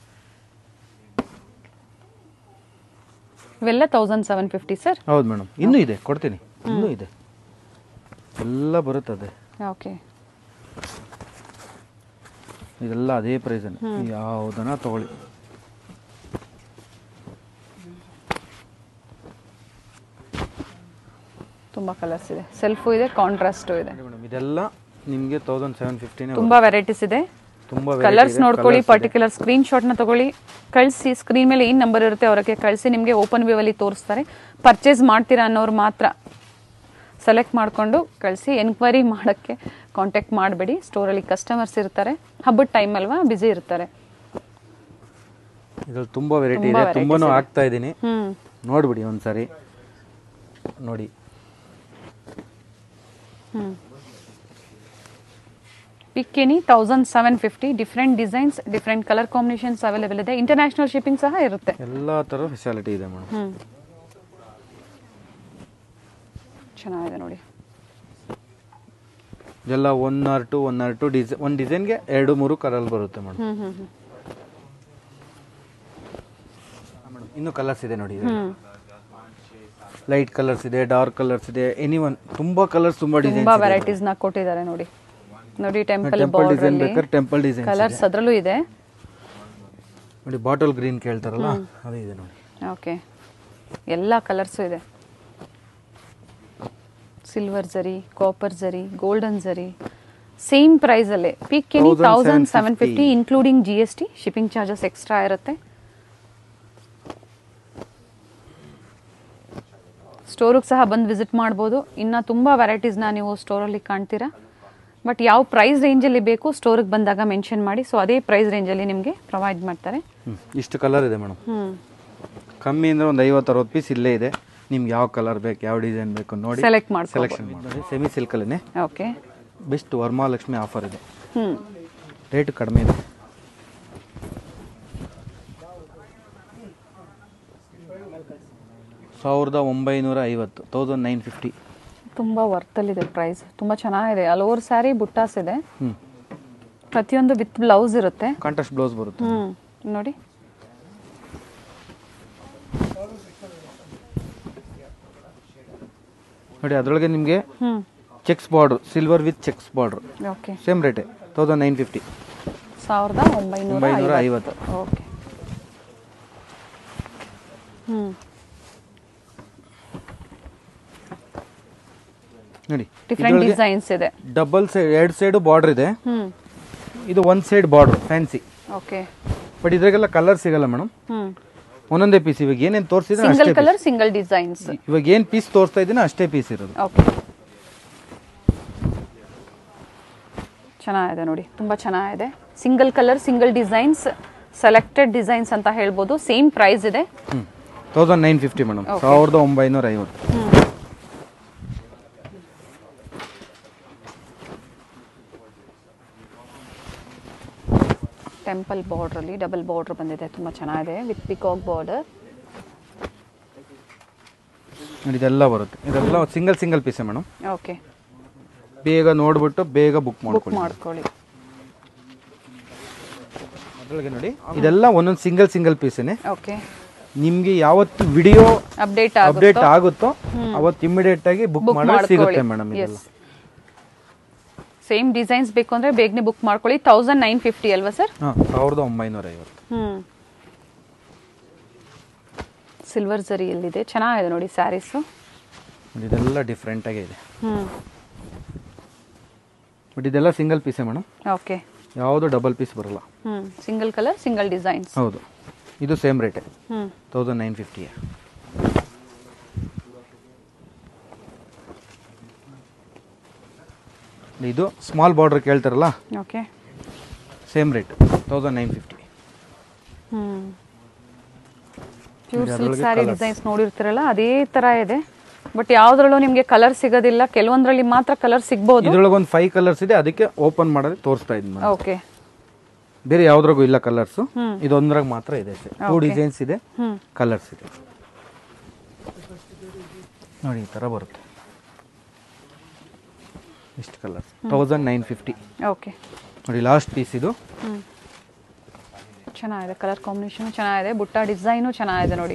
ಇವೆಲ್ಲ ತೌಸಂಡ್ ಸೆವೆನ್ ಫಿಫ್ಟಿ ಸರ್ ಹೌದು ಮೇಡಮ್ ಇನ್ನೂ ಇದೆ ಕೊಡ್ತೀನಿ ಇನ್ನೂ ಇದೆ ಎಲ್ಲ ಬರುತ್ತದೆ ಓಕೆ ಇದೆಲ್ಲ ಅದೇ ಪ್ರೈಸ್ ಯಾವುದನ್ನ ತಗೊಳ್ಳಿ ತುಂಬಾ ಕಲರ್ಸ್ ಇದೆ ಸೆಲ್ಫು ಇದೆ ಕಾಂಟ್ರಾಸ್ಟು ಇದೆ ಮೇಡಮ್ ಇದೆಲ್ಲ ನಿಮಗೆ ತೌಸಂಡ್ ಸೆವೆನ್ ಫಿಫ್ಟಿನೇ ತುಂಬಾ ವೆರೈಟೀಸ್ ಇದೆ ತುಂಬ ಕಲರ್ಸ್ ನೋಡ್ಕೊಳ್ಳಿ ಪರ್ಟಿಕ್ಯುಲರ್ ಸ್ಕ್ರೀನ್ ಶಾಟ್ನ ತಗೊಳ್ಳಿ ಕಳಿಸಿ ಸ್ಕ್ರೀನ್ ಮೇಲೆ ಏನು ನಂಬರ್ ಇರುತ್ತೆ ಅವರಿಗೆ ಕಳಿಸಿ ನಿಮಗೆ ಓಪನ್ ವ್ಯೂ ಅಲ್ಲಿ ತೋರಿಸ್ತಾರೆ ಪರ್ಚೇಸ್ ಮಾಡ್ತೀರಾ ಅನ್ನೋರು ಮಾತ್ರ ಸೆಲೆಕ್ಟ್ ಮಾಡಿಕೊಂಡು ಕಳಿಸಿ ಎನ್ಕ್ವೈರಿ ಮಾಡೋಕ್ಕೆ ಕಾಂಟ್ಯಾಕ್ಟ್ ಮಾಡಬೇಡಿ ಸ್ಟೋರಲ್ಲಿ ಕಸ್ಟಮರ್ಸ್ ಇರ್ತಾರೆ ಹಬ್ಬದ ಟೈಮ್ ಅಲ್ವಾ ಬ್ಯುಸಿ ಇರ್ತಾರೆ ಇದ್ರಲ್ಲಿ ತುಂಬ ವೆರೈಟಿ ಇದೆ ತುಂಬಾನು ಹಾಕ್ತಾ ಇದ್ದೀನಿ ಹ್ಮ್ ನೋಡ್ಬಿಡಿ ಒಂದ್ಸರಿ ನೋಡಿ hmm pick any thousand seven fifty different designs different colour combinations available ಇದೆ ಇಂಟರ್ನ್ಯಾಷನಲ್ ಶಿಪ್ಪಿಂಗ್ ಸಹ ಇರುತ್ತೆ ಎಲ್ಲ ಥರ ಫೆಸಿಲಿಟಿ ಇದೆ ಮೇಡಮ್ ಹ್ಮ್ ಚೆನ್ನಾಗಿದೆ ನೋಡಿ ಇದೆಲ್ಲ one or two one or two ಡಿಸೈ ಒಂದು ಡಿಸೈನ್ಗೆ ಎರಡು ಮೂರು ಕಲರ್ ಬರುತ್ತೆ madam hmm hmm hmm madam ಇನ್ನೂ ಕಲರ್ಸ್ ಇದೆ ನೋಡಿ ಹ್ಮ್ ಲೈಟ್ ಕಲರ್ಸ್ ಇದೆ ಡಾರ್ಕ್ ಕಲರ್ಸ್ ಇದೆ ಎನಿ ಒನ್ ತುಂಬಾ ಕಲರ್ಸ್ ತುಂಬಾ ಡಿಸೈನ್ ತುಂಬಾ ವೆರೈಟೀಸ್ ನ ಕೊಟ್ಟಿದ್ದಾರೆ ನೋಡಿ ನೋಡಿ ಟೆಂಪಲ್ ಟೆಂಪಲ್ ಡಿಸೈನ್ ಬಾರ್ಡರ್ ಬೇಕಾದ್ರೆ ಟೆಂಪಲ್ ಡಿಸೈನ್ ಕಲರ್ಸ್ ಅದರಲ್ಲೂ ಇದೆ ನೋಡಿ ಬಾಟಲ್ ಗ್ರೀನ್ ಕೇಳ್ತಾರಲ್ಲ ಅದು ಇದೆ ನೋಡಿ ಓಕೆ ಎಲ್ಲ ಕಲರ್ಸು ಇದೆ ಸಿಲ್ವರ್ ಜರಿ ಕಾಪರ್ ಜರಿ ಗೋಲ್ಡನ್ ಜರಿ ಸೇಮ್ ಪ್ರೈಸ್ ಅಲ್ಲೇ pick any thousand seven fifty including G S T shipping charges extra ಇರುತ್ತೆ ಸ್ಟೋರಿಗೆ ಸಹ ಬಂದು ವಿಸಿಟ್ ಮಾಡ್ಬೋದು ಇನ್ನು ತುಂಬ ವೆರೈಟೀಸ್ನ ನೀವು ಸ್ಟೋರಲ್ಲಿ ಕಾಣ್ತೀರಾ ಬಟ್ ಯಾವ ಪ್ರೈಸ್ ರೇಂಜಲ್ಲಿ ಬೇಕು ಸ್ಟೋರಿಗೆ ಬಂದಾಗ ಮೆನ್ಷನ್ ಮಾಡಿ ಸೊ ಅದೇ ಪ್ರೈಸ್ ರೇಂಜಲ್ಲಿ ನಿಮಗೆ ಪ್ರೊವೈಡ್ ಮಾಡ್ತಾರೆ ಹ್ಮ್. ಇಷ್ಟು ಕಲರ್ ಇದೆ ಮೇಡಮ್ ಹ್ಞೂ ಕಮ್ಮಿ ಅಂದ್ರೆ ಒಂದು ಐವತ್ತು ಅರವತ್ತು ಪೀಸ್ ಇಲ್ಲೇ ಇದೆ ನಿಮ್ಗೆ ಯಾವ ಕಲರ್ ಬೇಕು ಯಾವ ಡಿಸೈನ್ ಬೇಕು ನೋಡಿ ಸೆಲೆಕ್ಟ್ ಮಾಡ್ಕೊ ಸೆಲೆಕ್ಷನ್ ಮಾಡಿ ಸೆಮಿ ಸಿಲ್ಕಲ್ಲೇ ಓಕೆ ಬೆಸ್ಟ್ ವರಮಹಾಲಕ್ಷ್ಮಿ ಆಫರ್ ಇದೆ ಹ್ಞೂ ರೇಟ್ ಕಡಿಮೆ ಇದೆ ಸಾವಿರದ ಒಂಬೈನೂರ ಐವತ್ತು ತೌಸಂಡ್ ನೈನ್ ಫಿಫ್ಟಿ ತುಂಬ ವರ್ತಲ್ಲಿದೆ ಪ್ರೈಸ್ ತುಂಬ ಚೆನ್ನಾಗಿದೆ ಆಲ್ ಓವರ್ ಸ್ಯಾರಿ ಬುಟ್ಟಾಸ್ ಇದೆ ಹ್ಞೂ ಪ್ರತಿಯೊಂದು ವಿತ್ ಬ್ಲೌಸ್ ಇರುತ್ತೆ ಕಾಂಟ್ರಾಸ್ಟ್ ಬ್ಲೌಸ್ ಬರುತ್ತೆ ಹ್ಞೂ ನೋಡಿ ನೋಡಿ ಅದರೊಳಗೆ ನಿಮಗೆ ಹ್ಞೂ checks border silver with checks border okay same ರೇಟೇ ತೌಸಂಡ್ ನೈನ್ ಫಿಫ್ಟಿ ಸಾವಿರದ ಒಂಬೈನೂರ ಒಂಬೈನೂರ ಐವತ್ತು ಐವತ್ತು ಓಕೆ ಹ್ಞೂ ನೋಡಿ ಡಿಫ್ರೆಂಟ್ ಡಿಸೈನ್ಸ್ ಇದೆ ಡಬಲ್ ಸೈಡ್ ಎರಡು ಸೈಡು ಬಾರ್ಡ್ರ್ ಇದೆ ಹ್ಞೂ ಇದು one side border fancy okay but ಇದ್ರಾಗೆಲ್ಲ ಕಲರ್ ಸಿಗಲ್ಲ ಮೇಡಮ್ ಹ್ಞೂ ಒಂದೊಂದೇ ಪೀಸ್ ಇವಾಗ ಏನೇನು ತೋರಿಸಿದ್ರೆ ಸಿಂಗಲ್ ಅಷ್ಟೇ ಕಲರ್ ಸಿಂಗಲ್ ಡಿಸೈನ್ಸ್ piece. ಇವಾಗ ಏನು ಪೀಸ್ ತೋರಿಸ್ತಾ ಇದ್ದೀನೋ ಅಷ್ಟೇ ಪೀಸ್ ಇರೋದು ಓಕೆ ಚೆನ್ನಾಗಿದೆ ನೋಡಿ ತುಂಬ ಚೆನ್ನಾಗಿದೆ single colour single designs selected designs ಅಂತ ಹೇಳ್ಬೋದು ಸೇಮ್ ಪ್ರೈಸ್ ಇದೆ ಹ್ಞೂ thousand nine fifty madam Okay. ಸಾವಿರದ ಒಂಬೈನೂರ ಐವತ್ತು ಟೆಂಪಲ್ ಬಾರ್ಡ್ರಲ್ಲಿ ಡಬಲ್ ಬಾರ್ಡರ್ ಬಂದಿದೆ ತುಂಬ ಚೆನ್ನಾಗಿದೆ ವಿತ್ ಪಿಕಾಕ್ ಬಾರ್ಡರ್ ನೋಡಿ ಇದೆಲ್ಲ ಬರುತ್ತೆ ಇದೆಲ್ಲ ಸಿಂಗಲ್ ಸಿಂಗಲ್ ಪೀಸೇ ಮೇಡಮ್ ಓಕೆ ಬೇಗ ನೋಡ್ಬಿಟ್ಟು ಬೇಗ ಬುಕ್ ಬುಕ್ ಮಾಡ್ಕೊಳ್ಳಿ ಮಾಡ್ಕೊಳ್ಳಿ ಅದ್ರೊಳಗೆ ನೋಡಿ ಇದೆಲ್ಲ ಒಂದೊಂದು ಸಿಂಗಲ್ ಸಿಂಗಲ್ ಪೀಸೇನೆ ಓಕೆ ನಿಮ್ಗೆ ಯಾವತ್ತು ವಿಡಿಯೋ ಅಪ್ಡೇಟ್ ಅಪ್ಡೇಟ್ ಆಗುತ್ತೋ ಆಗುತ್ತೋ ಅವತ್ತು ಇಮಿಡಿಯೇಟ್ ಆಗಿ ಬುಕ್ ಬುಕ್ ಮಾಡೋದು ಸಿಗುತ್ತೆ ಮಾಡ್ಕೊಳ್ಳಿ ಮೇಡಮ್ ಇದೆಲ್ಲ ಎಸ್ ಸೇಮ್ ಡಿಸೈನ್ಸ್ ಬೇಕು ಅಂದರೆ ಬೇಗನೆ ಬುಕ್ ಮಾಡ್ಕೊಳ್ಳಿ ತೌಸಂಡ್ ನೈನ್ ಫಿಫ್ಟಿ ಅಲ್ವಾ ಸರ್ ಹಾಂ ಸಾವಿರದ ಒಂಬೈನೂರ ಐವತ್ತು ಹ್ಞೂ ಸಿಲ್ವರ್ ಜರಿಯಲ್ಲಿದೆ ಚೆನ್ನಾಗಿದೆ ನೋಡಿ ಸ್ಯಾರೀಸು ನೋಡಿ, ಇದೆಲ್ಲ ಡಿಫ್ರೆಂಟ್ ಆಗೇ ಇದೆ ಹ್ಞೂ ಬಟ್ ಇದೆಲ್ಲ ಸಿಂಗಲ್ ಪೀಸೇ ಮೇಡಮ್ ಓಕೆ ಯಾವುದು ಡಬಲ್ ಪೀಸ್ ಬರಲ್ಲ ಹ್ಞೂ ಸಿಂಗಲ್ ಕಲರ್ ಸಿಂಗಲ್ ಡಿಸೈನ್ಸ್ ಹೌದು ಇದು ಸೇಮ್ ರೇಟೇ ಹ್ಞೂ ತೌಸಂಡ್ ನೈನ್ ಫಿಫ್ಟಿ ಇದು ಸ್ಮಾಲ್ ಬಾರ್ಡರ್ ಕೇಳ್ತಾರಲ್ಲ okay same rate thousand nine fifty ಹ್ಞೂ ಪ್ಯೂರ್ ಸಿಲ್ಕ್ ಅದ್ರೊಳಗೆ ಸ್ಯಾರಿ colours. ಡಿಸೈನ್ಸ್ ನೋಡಿರ್ತೀರಲ್ಲ ಅದೇ ಥರ ಇದೆ ಬಟ್ ಯಾವುದ್ರಲ್ಲೂ ನಿಮಗೆ ಕಲರ್ ಸಿಗೋದಿಲ್ಲ ಕೆಲವೊಂದರಲ್ಲಿ ಮಾತ್ರ ಕಲರ್ ಸಿಗ್ಬೋದು ಇದ್ರೊಳಗೆ ಒಂದು ಫೈವ್ ಕಲರ್ಸ್ ಇದೆ ಅದಕ್ಕೆ ಓಪನ್ ಮಾಡೋದು ತೋರಿಸ್ತಾ ಇದ್ದೀನಿ ಮೇಡಮ್ ಓಕೆ ಬೇರೆ ಯಾವ್ದ್ರಾಗೂ ಇಲ್ಲ ಕಲರ್ಸು ಹ್ಮ್. ಇದೊಂದ್ರಾಗ ಮಾತ್ರ ಇದೆ ಟೂ Okay. ಡಿಸೈನ್ಸ್ ಇದೆ ಹ್ಞೂ ಕಲರ್ಸ್ ಇದೆ ನೋಡಿ ಈ ಥರ ಬರುತ್ತೆ ಇಷ್ಟು colours thousand nine fifty okay ನೋಡಿ ಲಾಸ್ಟ್ ಪೀಸ್ ಇದು ಹ್ಞೂ ಚೆನ್ನಾಗಿದೆ ಕಲರ್ ಕಾಂಬಿನೇಷನ್ ಚೆನ್ನಾಗಿದೆ ಬುಟ್ಟ ಡಿಸೈನು ಚೆನ್ನಾಗಿದೆ ನೋಡಿ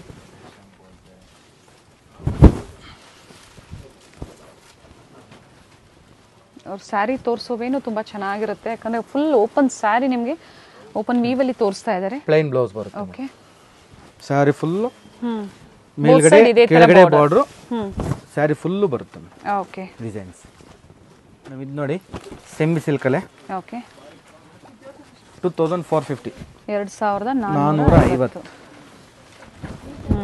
ಅವ್ರ ಸ್ಯಾರಿ ತೋರಿಸೋವೇನು ತುಂಬ ಚೆನ್ನಾಗಿರುತ್ತೆ ಯಾಕಂದರೆ ಫುಲ್ ಓಪನ್ ಸ್ಯಾರಿ ನಿಮಗೆ ಓಪನ್ ವೀವಲ್ಲಿ ತೋರಿಸ್ತಾ ಇದ್ದಾರೆ ಪ್ಲೈನ್ ಬ್ಲೌಸ್ ಬರುತ್ತೆ ಓಕೆ ಸ್ಯಾರಿ ಫುಲ್ಲು ಹ್ಞೂ ಮೇಲ್ಗಡೆ side ಇದೇ ತರ ಕೆಳಗಡೆ border. ಬಾರ್ಡ್ರು ಹ್ಞೂ ಸ್ಯಾರಿ ಫುಲ್ಲು ಬರುತ್ತೆ ಓಕೆ ಡಿಸೈನ್ಸ್ ನಾವು ಇದು ನೋಡಿ ಸೆಮಿ ಸಿಲ್ಕಲ್ಲೇ okay two thousand four fifty ಎರಡು ಸಾವಿರದ ನಾನ್ನೂರ ನಾನ್ನೂರ ಐವತ್ತು ಹ್ಞೂ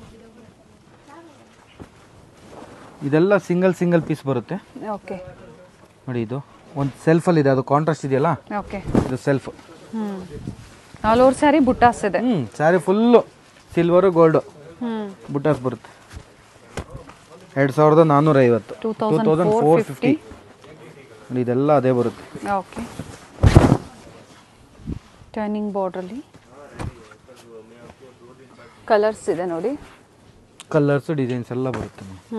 ಇದೆಲ್ಲ ಸಿಂಗಲ್ ಸಿಂಗಲ್ ಪೀಸ್ ಬರುತ್ತೆ ಓಕೆ ನೋಡಿ ಇದು ಒಂದು ಸೆಲ್ಫಲ್ಲಿ ಇದೆ ಅದು ಕಾಂಟ್ರಾಸ್ಟ್ ಇದೆಯಲ್ಲ ಓಕೆ ಇದು ಸೆಲ್ಫ್ ಹ್ಞೂ ಆಲ್ ಓವರ್ ಸ್ಯಾರಿ ಬುಟ್ಟಾಸ್ ಇದೆ ಹ್ಞೂ ಸ್ಯಾರಿ ಫುಲ್ಲು ಸಿಲ್ವರು ಗೋಲ್ಡು ಹ್ಞೂ ಬುಟ್ಟಾಸ್ ಬರುತ್ತೆ ಎರಡು ಸಾವಿರದ ನಾನ್ನೂರ ಐವತ್ತು two two thousand thousand four four fifty fifty ನೋಡಿ ಇದೆಲ್ಲ ಅದೇ ಬರುತ್ತೆ ಓಕೆ ಟರ್ನಿಂಗ್ ಬಾರ್ಡ್ರಲ್ಲಿ ಕಲರ್ಸ್ ಇದೆ ನೋಡಿ ಕಲರ್ಸು ಡಿಸೈನ್ಸ್ ಎಲ್ಲ ಬರುತ್ತೆ ಮೇಡಮ್ ಹ್ಞೂ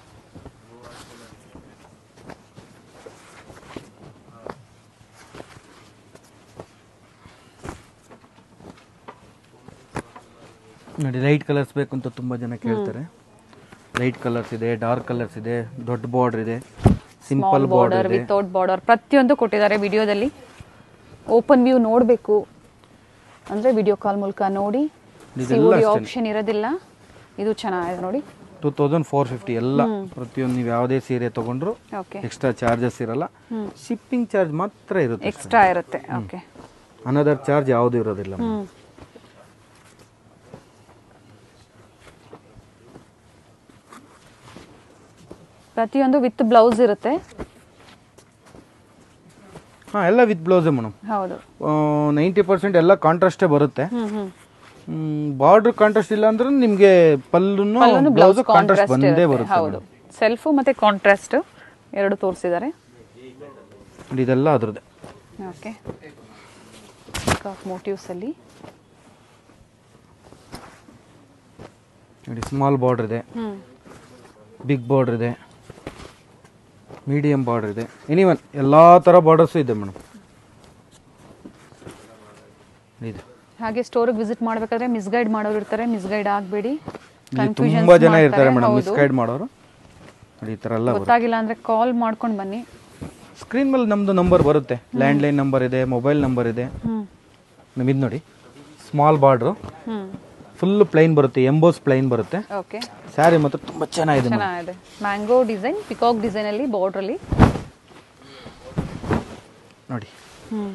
ನೋಡಿ ಲೈಟ್ ಕಲರ್ಸ್ ಬೇಕು ಅಂತ ತುಂಬ ಜನ ಕೇಳ್ತಾರೆ ಲೈಟ್ ಕಲರ್ಸ್ ಇದೆ ಡಾರ್ಕ್ ಕಲರ್ಸ್ ಇದೆ ದೊಡ್ಡ ಬಾರ್ಡರ್ ಇದೆ ಸಿಂಪಲ್ ಸ್ಮಾಲ್ ಬಾರ್ಡರ್ ಬಾರ್ಡರ್ ಇದೆ ವಿತೌಟ್ ಬಾರ್ಡರ್ ಪ್ರತಿಯೊಂದು ಕೊಟ್ಟಿದ್ದಾರೆ ವಿಡಿಯೋದಲ್ಲಿ ಓಪನ್ ವ್ಯೂ ನೋಡಬೇಕು ಅಂದರೆ ವಿಡಿಯೋ ಕಾಲ್ ಮೂಲಕ ನೋಡಿ ಇದೆಲ್ಲ ಅಷ್ಟೇನೆ. ಆಪ್ಷನ್ ಇರೋದಿಲ್ಲ ಇದು ಚೆನ್ನಾಗಿದೆ ನೋಡಿ ಟೂ ತೌಸಂಡ್ ಫೋರ್ ಫಿಫ್ಟಿ ಎಲ್ಲ ಪ್ರತಿಯೊಂದು ನೀವು ಯಾವುದೇ ಸೀರೆ ತೊಗೊಂಡ್ರು ಓಕೆ ಎಕ್ಸ್ಟ್ರಾ ಚಾರ್ಜಸ್ ಇರಲ್ಲ ಶಿಪ್ಪಿಂಗ್ ಚಾರ್ಜ್ ಮಾತ್ರ ಇರುತ್ತೆ ಎಕ್ಸ್ಟ್ರಾ ಇರುತ್ತೆ ಓಕೆ ಅನದರ್ ಚಾರ್ಜ್ ಯಾವುದು ಇರೋದಿಲ್ಲ ಹ್ಞೂ ಪ್ರತಿಯೊಂದು ವಿತ್ ಬ್ಲೌಸ್ ಇರುತ್ತೆ ಹಾಂ ಎಲ್ಲ ವಿತ್ ಬ್ಲೌಸೇ ಮೇಡಮ್ ಹೌದು ನೈಂಟಿ ಪರ್ಸೆಂಟ್ ಎಲ್ಲ ಕಾಂಟ್ರಾಸ್ಟೇ ಬರುತ್ತೆ ಹ್ಮ್ ಹ್ಮ್ ಬಾರ್ಡರ್ ಕಾಂಟ್ರಾಸ್ಟ್ ಇಲ್ಲ ಅಂದ್ರೆ ನಿಮಗೆ ಪಲ್ಲುನು ಪಲ್ಲುನು ಬ್ಲೌಸ್ ಬ್ಲೌಸ್ ಕಾಂಟ್ರಾಸ್ಟ್ ಬಂದೇ ಕಾಂಟ್ರಾಸ್ಟ್ ಬರುತ್ತೆ ಹೌದು ಸೆಲ್ಫು ಮತ್ತೆ ಕಾಂಟ್ರಾಸ್ಟ್ ಎರಡು ತೋರಿಸಿದ್ದಾರೆ ನೋಡಿ, ಇದೆಲ್ಲ ಅದ್ರದ್ದೇ ಓಕೆ ಮೋಟಿವ್ಸ್ ಅಲ್ಲಿ ನೋಡಿ ಸ್ಮಾಲ್ ಬಾರ್ಡರ್ ಇದೆ ಹ್ಮ್ ಬಿಗ್ ಬಾರ್ಡರ್ ಇದೆ ಮೀಡಿಯಂ ಬಾರ್ಡರ್ ಇದೆ ಎನಿವನ್ ಎಲ್ಲ ಥರ ಬಾರ್ಡರ್ಸು ಇದೆ ಮೇಡಮ್ ಇದು ಹಾಗೆ ಸ್ಟೋರಿಗೆ ವಿಸಿಟ್ ಮಾಡಬೇಕಾದ್ರೆ ಮಿಸ್ಗೈಡ್ ಮಾಡೋರು ಇರ್ತಾರೆ ಮಿಸ್ಗೈಡ್ ಆಗಬೇಡಿ ಇಲ್ಲಿ ತುಂಬಾ ಜನ ಇರ್ತಾರೆ ಮೇಡಮ್ ಮಿಸ್ಗೈಡ್ ಮಾಡೋರು ನೋಡಿ ಈ ಥರ ಎಲ್ಲ ಬರುತ್ತೆ ಗೊತ್ತಾಗಿಲ್ಲ ಅಂದ್ರೆ ಕಾಲ್ ಮಾಡ್ಕೊಂಡು ಬನ್ನಿ ಸ್ಕ್ರೀನ್ ಮೇಲೆ ನಮ್ಮದು ನಂಬರ್ ಬರುತ್ತೆ ಲ್ಯಾಂಡ್ಲೈನ್ ನಂಬರ್ ಇದೆ ಮೊಬೈಲ್ ನಂಬರ್ ಇದೆ ಹ್ಮ್ ನಮ್ ಇದು ನೋಡಿ small border hmm full plain ಬರುತ್ತೆ ಎಂಬೋಸ್ ಪ್ಲೈನ್ ಬರುತ್ತೆ ಓಕೆ ಸ್ಯಾರಿ ಮಾತ್ರ ತುಂಬ ಚೆನ್ನಾಗಿದೆ madam. ಚೆನ್ನಾಗಿದೆ ಮ್ಯಾಂಗೋ ಡಿಸೈನ್ ಪಿಕಾಕ್ ಡಿಸೈನ್ ಅಲ್ಲಿ ಬಾರ್ಡರ್ ಅಲ್ಲಿ ನೋಡಿ ಹ್ಮ್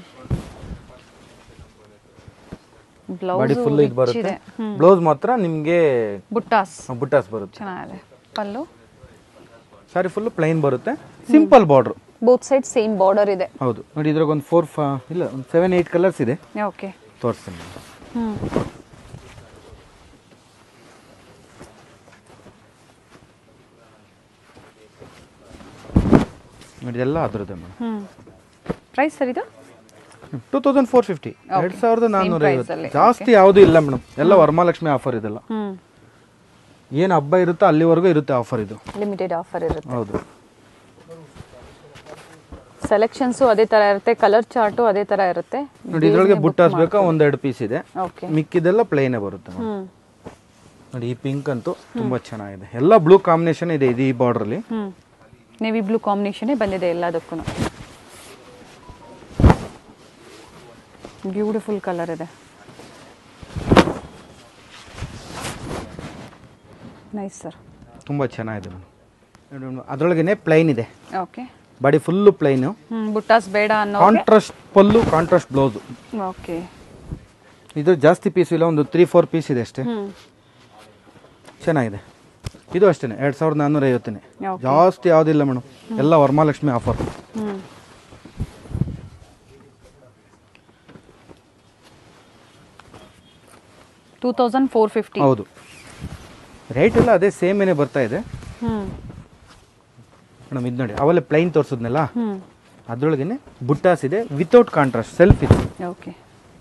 ಬಾಡಿ ಬ್ಲೌಸ್ ಫುಲ್ ಇದು ಬರುತ್ತೆ ಇದೆ ಬ್ಲೌಸ್ ಮಾತ್ರ ನಿಮಗೆ ಬುಟ್ಟಾಸ್ ಬುಟ್ಟಾಸ್ ಬರುತ್ತೆ ಚೆನ್ನಾಗಿದೆ ಪಲ್ಲು ಸ್ಯಾರಿ ಫುಲ್ ಪ್ಲೈನ್ ಬರುತ್ತೆ simple border both side same border ಇದೆ ಹೌದು ನೋಡಿ ಇದ್ರಾಗ ಒಂದು ಫೋರ್ ಫಾ ಇಲ್ಲ ಒಂದು ಸೆವೆನ್ ಏಯ್ಟ್ ಕಲರ್ಸ್ ಇದೆ ಓಕೆ ತೋರಿಸ್ತೀನಿ ಹ್ಮ್ ನೋಡಿ ಇದೆಲ್ಲ ಅದ್ರದ್ದೇ ಮೇಡಮ್ ಹ್ಮ್ ಪ್ರೈಸ್ ಸರ್ ಇದು ಟೂ ತೌಸಂಡ್ ಫೋರ್ ಫಿಫ್ಟಿ ಎರಡು ಸಾವಿರದ ನಾನ್ನೂರ price ಐವತ್ತು ಅಲ್ಲಿ. ಜಾಸ್ತಿ ಯಾವುದೂ ಇಲ್ಲ ಮೇಡಮ್ ಎಲ್ಲ ವರಮಹಾಲಕ್ಷ್ಮಿ ಆಫರ್ ಇದೆಲ್ಲ ಹ್ಮ್ ಏನು ಹಬ್ಬ ಇರುತ್ತೋ ಅಲ್ಲಿವರೆಗೂ ಇರುತ್ತೆ ಆಫರ್ ಇದು ಲಿಮಿಟೆಡ್ ಆಫರ್ ಇರುತ್ತೆ ಹೌದು ಸೆಲೆಕ್ಷನ್ಸು ಅದೇ ತರ ಇರುತ್ತೆ ಕಲರ್ ಚಾರ್ಟು ಅದೇ ತರ ಇರುತ್ತೆ ನೋಡಿ ಇದ್ರೊಳಗೆ ಬುಟ್ಟಾಸ್ ಬೇಕಾ ಒಂದೆರಡು ಪೀಸ್ ಇದೆ ಓಕೆ ಮಿಕ್ಕಿದೆಲ್ಲ ಪ್ಲೇನೇ ಬರುತ್ತೆ madam. ಹ್ಮ್ ನೋಡಿ ಈ ಪಿಂಕ್ ಅಂತೂ ತುಂಬಾ ಚೆನ್ನಾಗಿದೆ ಎಲ್ಲ ಬ್ಲೂ ಕಾಂಬಿನೇಷನ್ ಇದೆ ಇದು ಈ ಬಾರ್ಡರ್ ಅಲ್ಲಿ ಹ್ಮ್ ನೇವಿ ಬ್ಲೂ ಕಾಂಬಿನೇಷನೇ ಬಂದಿದೆ ಎಲ್ಲದಕ್ಕೂ ಬ್ಯೂಟಿಫುಲ್ ಕಲರ್ ಇದೆ ನೈಸ್ ಸರ್ ತುಂಬಾ ಚೆನ್ನಾಗಿದೆ ಮೇಡಮ್ ಅದರೊಳಗೇನೆ ಪ್ಲೈನ್ ಇದೆ okay body full plain hmm buttas ಬೇಡ ಅನ್ನೋ contrast pallu contrast blouse okay ಇದು ಜಾಸ್ತಿ ಪೀಸ್ ಇಲ್ಲ ಒಂದು ತ್ರೀ ಫೋರ್ ಪೀಸ್ ಇದೆ ಅಷ್ಟೇ ಹ್ಮ್ ಚೆನ್ನಾಗಿದೆ ಇದು ಅಷ್ಟೇ ಎರಡು ಸಾವಿರದ ನಾನ್ನೂರ ಐವತ್ತನೇ Okay. ಜಾಸ್ತಿ ಯಾವುದಿಲ್ಲ ಮೇಡಮ್ ಎಲ್ಲ Varamahalakshmi offer hmm two thousand four fifty ಹೌದು ರೇಟ್ ಎಲ್ಲ ಅದೇ ಸೇಮ್ ಏನೇ ಬರ್ತಾ ಇದೆ ಹ್ಮ್ ಮೇಡಮ್ ಇದು ನೋಡಿ ಅವೆಲ್ಲ ಪ್ಲೈನ್ ತೋರಿಸಿದ್ನಲ್ಲ ಹ್ಮ್ ಅದರೊಳಗೇನೆ ಬುಟ್ಟಾಸ್ ಇದೆ ವಿತೌಟ್ ಕಾಂಟ್ರಾಸ್ಟ್ ಸೆಲ್ಫ್ ಇದೆ ಓಕೆ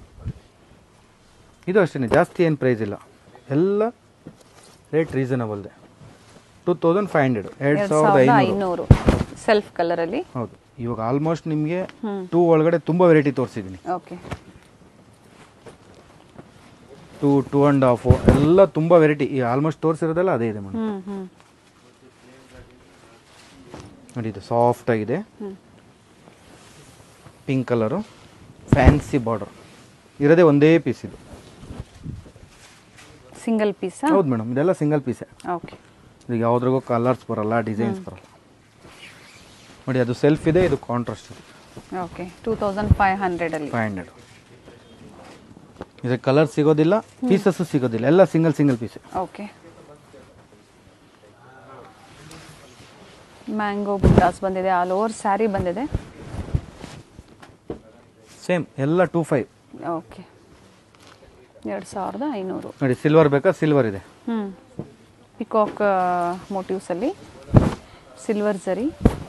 ಇದು ಅಷ್ಟೇ ಜಾಸ್ತಿ ಏನು ಪ್ರೈಸ್ ಇಲ್ಲ ಎಲ್ಲ ರೇಟ್ ರೀಸನಬಲ್ ಇದೆ ಟೂ ತೌಸಂಡ್ ಫೈವ್ ಹಂಡ್ರೆಡ್ ಎರಡು ಎರಡ್ ಸಾವಿರದ ಸಾವಿರದ ಐನೂರು ಐನೂರು ಸೆಲ್ಫ್ ಕಲರ್ ಅಲ್ಲಿ ಹೌದು ಇವಾಗ ಆಲ್ಮೋಸ್ಟ್ ನಿಮಗೆ ಹ್ಮ್ ಟೂ ಒಳಗಡೆ ತುಂಬ ವೆರೈಟಿ ತೋರಿಸಿದ್ದೀನಿ okay two two and half ಎಲ್ಲ ತುಂಬ ವೆರೈಟಿ ಈ ಆಲ್ಮೋಸ್ಟ್ ತೋರಿಸಿರೋದೆಲ್ಲ ಅದೇ ಇದೆ ಮೇಡಮ್ ಹ್ಮ್ ಹ್ಮ್ ನೋಡಿ ಇದು ಸಾಫ್ಟ್ ಆಗಿದೆ ಹ್ಮ್ ಪಿಂಕ್ ಕಲರು ಫ್ಯಾನ್ಸಿ ಬಾರ್ಡರ್ ಇರೋದೇ ಒಂದೇ ಪೀಸ್ ಇದು ಸಿಂಗಲ್ ಪೀಸಾ ಹೌದು ಮೇಡಮ್ ಇದೆಲ್ಲ ಸಿಂಗಲ್ ಪೀಸೇ ಓಕೆ ಇದು ಯಾವುದ್ರಾಗೂ ಕಲರ್ಸ್ ಬರಲ್ಲ ಡಿಸೈನ್ಸ್ ಬರಲ್ಲ ನೋಡಿ ಅದು ಸೆಲ್ಫ್ ಇದೆ ಇದು ಕಾಂಟ್ರಾಸ್ಟ್ ಇದೆ okay two thousand five hundred ಅಲ್ಲಿ ಫೈವ್ ಹಂಡ್ರೆಡ್ ಇದಕ್ಕೆ ಕಲರ್ ಸಿಗೋದಿಲ್ಲ ಪೀಸಸ್ಸು ಸಿಗೋದಿಲ್ಲ ಎಲ್ಲ single single piece okay mango ಬುಟ್ಟಾಸ್ ಬಂದಿದೆ ಆಲ್ ಓವರ್ ಸ್ಯಾರಿ ಬಂದಿದೆ ಸೇಮ್ ಎಲ್ಲ ಟೂ ಫೈವ್ ಓಕೆ ಎರಡು ಸಾವಿರದ ಐನೂರು ನೋಡಿ ಸಿಲ್ವರ್ ಬೇಕಾ ಸಿಲ್ವರ್ ಇದೆ ಹ್ಮ್ ಪಿಕಾಕ್ ಮೋಟಿವ್ಸ್ ಅಲ್ಲಿ ಸಿಲ್ವರ್ ಜರಿ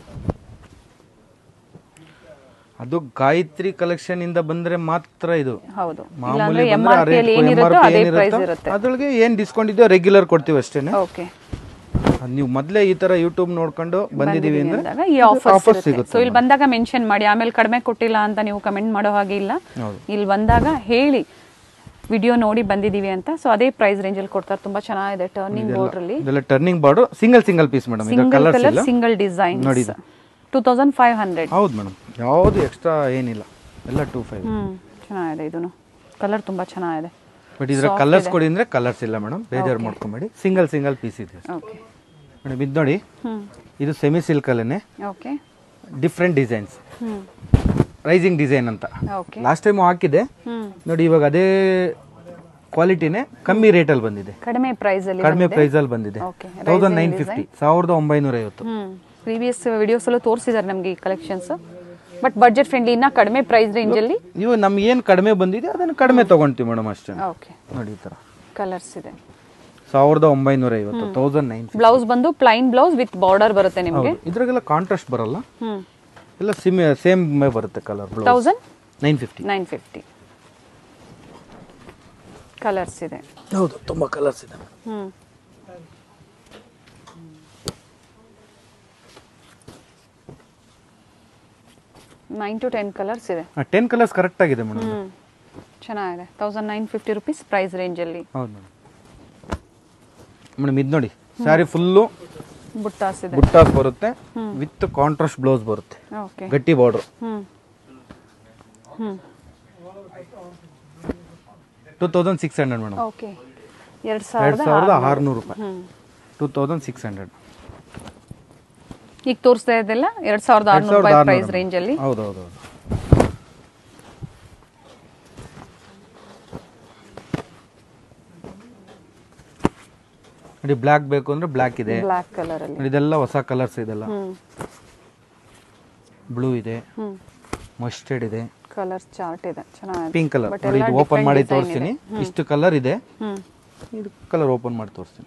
ಅದು ಗಾಯತ್ರಿ ಕಲೆಕ್ಷನ್ ಇಂದ ಬಂದ್ರೆ ಮಾತ್ರ ಇದು ಹೌದು ಮಾಮೂಲಿ ಇಲ್ಲಾಂದ್ರೆ ಎಂ ಬಂದ್ರೆ ಆರ್ ಪಿ ಅಲ್ಲಿ ಏನಿರುತ್ತೋ MRP ಅದೇ ಪ್ರೈಸ್ ಏನಿರುತ್ತೋ ಇರುತ್ತೆ ಅದ್ರೊಳಗೆ ಏನ್ ಡಿಸ್ಕೌಂಟ್ ಇದೆಯೋ ರೆಗ್ಯುಲರ್ ಕೊಡ್ತೀವಿ ಅಷ್ಟೇನೆ ಓಕೆ ಅದ್ ನೀವು ಮೊದ್ಲೇ ಈ ತರ ಯೂಟ್ಯೂಬ್ ನೋಡ್ಕೊಂಡು ಬಂದಿದೀವಿ ಅಂದ್ರೆ ಅಂದಾಗ ಈ ಆಫರ್ ಆಫರ್ ಸಿಗುತ್ತೆ ಸೊ ಇಲ್ಲಿ ಬಂದಾಗ ಮೆನ್ಷನ್ ಮಾಡಿ ಆಮೇಲೆ ಕಡಿಮೆ ಕೊಟ್ಟಿಲ್ಲ ಅಂತ ನೀವು ಕಮೆಂಟ್ ಮಾಡೋ ಹಾಗೆ ಇಲ್ಲ ಹೌದು. ಇಲ್ಲಿ ಬಂದಾಗ ಹೇಳಿ ವಿಡಿಯೋ ನೋಡಿ ಬಂದಿದೀವಿ ಅಂತ ಸೊ ಅದೇ ಪ್ರೈಸ್ ರೇಂಜ್ ಅಲ್ಲಿ ಕೊಡ್ತಾರೆ ತುಂಬಾ ಚೆನ್ನಾಗಿದೆ ಟರ್ನಿಂಗ್ ಬೋರ್ಡ್ ಅಲ್ಲಿ ಇದೆಲ್ಲ turning border single single piece madam ಇದು ಸಿಂಗಲ್ ಕಲರ್ಸ್ ಕಲರ್ ಇಲ್ಲ ಸಿಂಗಲ್ ಡಿಸೈನ್ ನೋಡಿ ಇದು. ಟೂ ತೌಸಂಡ್ ಫೈವ್ ಹಂಡ್ರೆಡ್ ಹೌದು ಮೇಡಮ್ ಯಾವುದು ಎಕ್ಸ್ಟ್ರಾ ಏನಿಲ್ಲ ಎಲ್ಲ ಟೂ ಫೈವ್ ಹ್ಮ್ ಚೆನ್ನಾಗಿದೆ ಇದನ್ನು ಕಲರ್ ತುಂಬಾ ಚೆನ್ನಾಗಿದೆ ಬಟ್ ಇದ್ರ ಕಲರ್ಸ್ ಕೊಡಿ ಅಂದ್ರೆ ಕಲರ್ಸ್ ಇಲ್ಲ ಮೇಡಮ್ ಬೇಜಾರು ಮಾಡ್ಕೊಂಬೇಡಿ ಸಿಂಗಲ್ ಸಿಂಗಲ್ ಪೀಸ್ ಇದೆ ಓಕೆ ಮೇಡಮ್ ಇದು ನೋಡಿ ಹ್ಮ್ ಇದು ಸೆಮಿ ಸಿಲ್ಕ್ ಅಲ್ಲೇನೆ ಓಕೆ ಡಿಫ್ರೆಂಟ್ ಡಿಸೈನ್ಸ್ ಹ್ಮ್ ರೈಸಿಂಗ್ ಡಿಸೈನ್ ಅಂತ ಓಕೆ ಲಾಸ್ಟ್ ಟೈಮ್ ಹಾಕಿದೆ ಹ್ಮ್ ನೋಡಿ ಇವಾಗ ಅದೇ ಕ್ವಾಲಿಟಿನೇ ಕಮ್ಮಿ ರೇಟಲ್ಲಿ ಬಂದಿದೆ ಕಡಿಮೆ ಪ್ರೈಸ್ ಅಲ್ಲಿ ಕಡಿಮೆ ಪ್ರೈಸ್ ಅಲ್ಲಿ ಬಂದಿದೆ ಓಕೆ ತೌಸಂಡ್ ನೈನ್ ಫಿಫ್ಟಿ ಸಾವಿರದ ಒಂಬೈನೂರ ಐವತ್ತು ಹ್ಮ್ ಪ್ರೀವಿಯಸ್ ವಿಡಿಯೋಸ್ ಅಲ್ಲೂ ತೋರಿಸಿದ್ದಾರೆ ನಮಗೆ ಈ ಕಲೆಕ್ಷನ್ಸ್ ಬಟ್ ಬಡ್ಜೆಟ್ ಫ್ರೆಂಡ್ಲಿ ಇನ್ನ ಕಡಿಮೆ ಪ್ರೈಸ್ ರೇಂಜ್ ಅಲ್ಲಿ ಇವು ನಮ್ಗೆ ಏನು ಕಡಿಮೆ ಬಂದಿದೆ ಅದನ್ನು ಕಡಿಮೆ ತಗೊಂತೀವಿ ಮೇಡಮ್ ಅಷ್ಟೇ ಓಕೆ ನೋಡಿ ಈ ಥರ ಕಲರ್ಸ್ ಇದೆ ಸಾವಿರದ ಒಂಬೈನೂರ ಐವತ್ತು ತೌಸಂಡ್ ನೈನ್ ಬ್ಲೌಸ್ ಬಂದು ಪ್ಲೈನ್ ಬ್ಲೌಸ್ ವಿತ್ ಬಾರ್ಡರ್ ಬರುತ್ತೆ ನಿಮಗೆ ಇದ್ರಾಗೆಲ್ಲ ಕಾಂಟ್ರಾಸ್ಟ್ ಬರಲ್ಲ ಹ್ಮ್ ಎಲ್ಲ ಸಿಮ್ ಸೇಮ್ ಬರುತ್ತೆ colour blouse thousand nine fifty nine fifty colours ಇದೆ ಹೌದು ತುಂಬ ಕಲರ್ಸ್ ಇದೆ ಹ್ಮ್ ನೈನ್ ಟು ಟೆನ್ ಕಲರ್ಸ್ ಇದೆ ಟೆನ್ ಕಲರ್ಸ್ ಕರೆಕ್ಟ್ ಆಗಿದೆ ಮೇಡಮ್ ಹ್ಮ್ ಚೆನ್ನಾಗಿದೆ thousand nine fifty rupees price ರೇಂಜಲ್ಲಿ ಹೌದು ಮೇಡಮ್ ಮೇಡಮ್ ಇದು ನೋಡಿ ಸ್ಯಾರಿ ಫುಲ್ಲು ಬುಟ್ಟಾಸ್ ಇದೆ ಬುಟ್ಟಾಸ್ ಬರುತ್ತೆ ವಿತ್ ಕಾಂಟ್ರಾಸ್ಟ್ ಬ್ಲೌಸ್ ಬರುತ್ತೆ ಓಕೆ ಗಟ್ಟಿ ಬಾರ್ಡ್ರು ಹ್ಮ್ ಹ್ಮ್ two thousand six hundred madam okay ಎರಡು ಎರಡು ಸಾವಿರದ ಸಾವಿರದ ಆರುನೂರು ರೂಪಾಯಿ ಹ್ಮ್ ಟೂ ತೌಸಂಡ್ ಸಿಕ್ಸ್ ಹಂಡ್ರೆಡ್ ಈಗ ತೋರಿಸ್ತಾ ಇದೆಲ್ಲ ಎರಡ್ ಸಾವಿರದ ಆರ್ನೂರು ರೂಪಾಯಿ ಪ್ರೈಸ್ ರೇಂಜ್ ಅಲ್ಲಿ ಹೌದು ಹೌದು ಹೌದು ನೋಡಿ ಬ್ಲ್ಯಾಕ್ ಬೇಕು ಅಂದ್ರೆ ಬ್ಲ್ಯಾಕ್ ಇದೆ ಬ್ಲಾಕ್ ಕಲರ್ ಅಲ್ಲಿ ನೋಡಿ ಇದೆಲ್ಲ ಹೊಸ ಕಲರ್ಸ್ ಇದೆಲ್ಲ ಹ್ಮ್ ಬ್ಲೂ ಇದೆ ಹ್ಮ್ ಮಸ್ಟರ್ಡ್ ಇದೆ ಕಲರ್ ಚಾರ್ಟ್ ಇದೆ ಚೆನ್ನಾಗಿದೆ ಪಿಂಕ್ ಕಲರ್ But ನೋಡಿ ಎಲ್ಲ ಇದು ಓಪನ್ different ಮಾಡಿ design ತೋರಿಸ್ತೀನಿ ಇಷ್ಟು ಕಲರ್ ಇದೆ ಹ್ಮ್ ಇದು ಕಲರ್ ಓಪನ್ ಮಾಡಿ ತೋರಿಸ್ತೀನಿ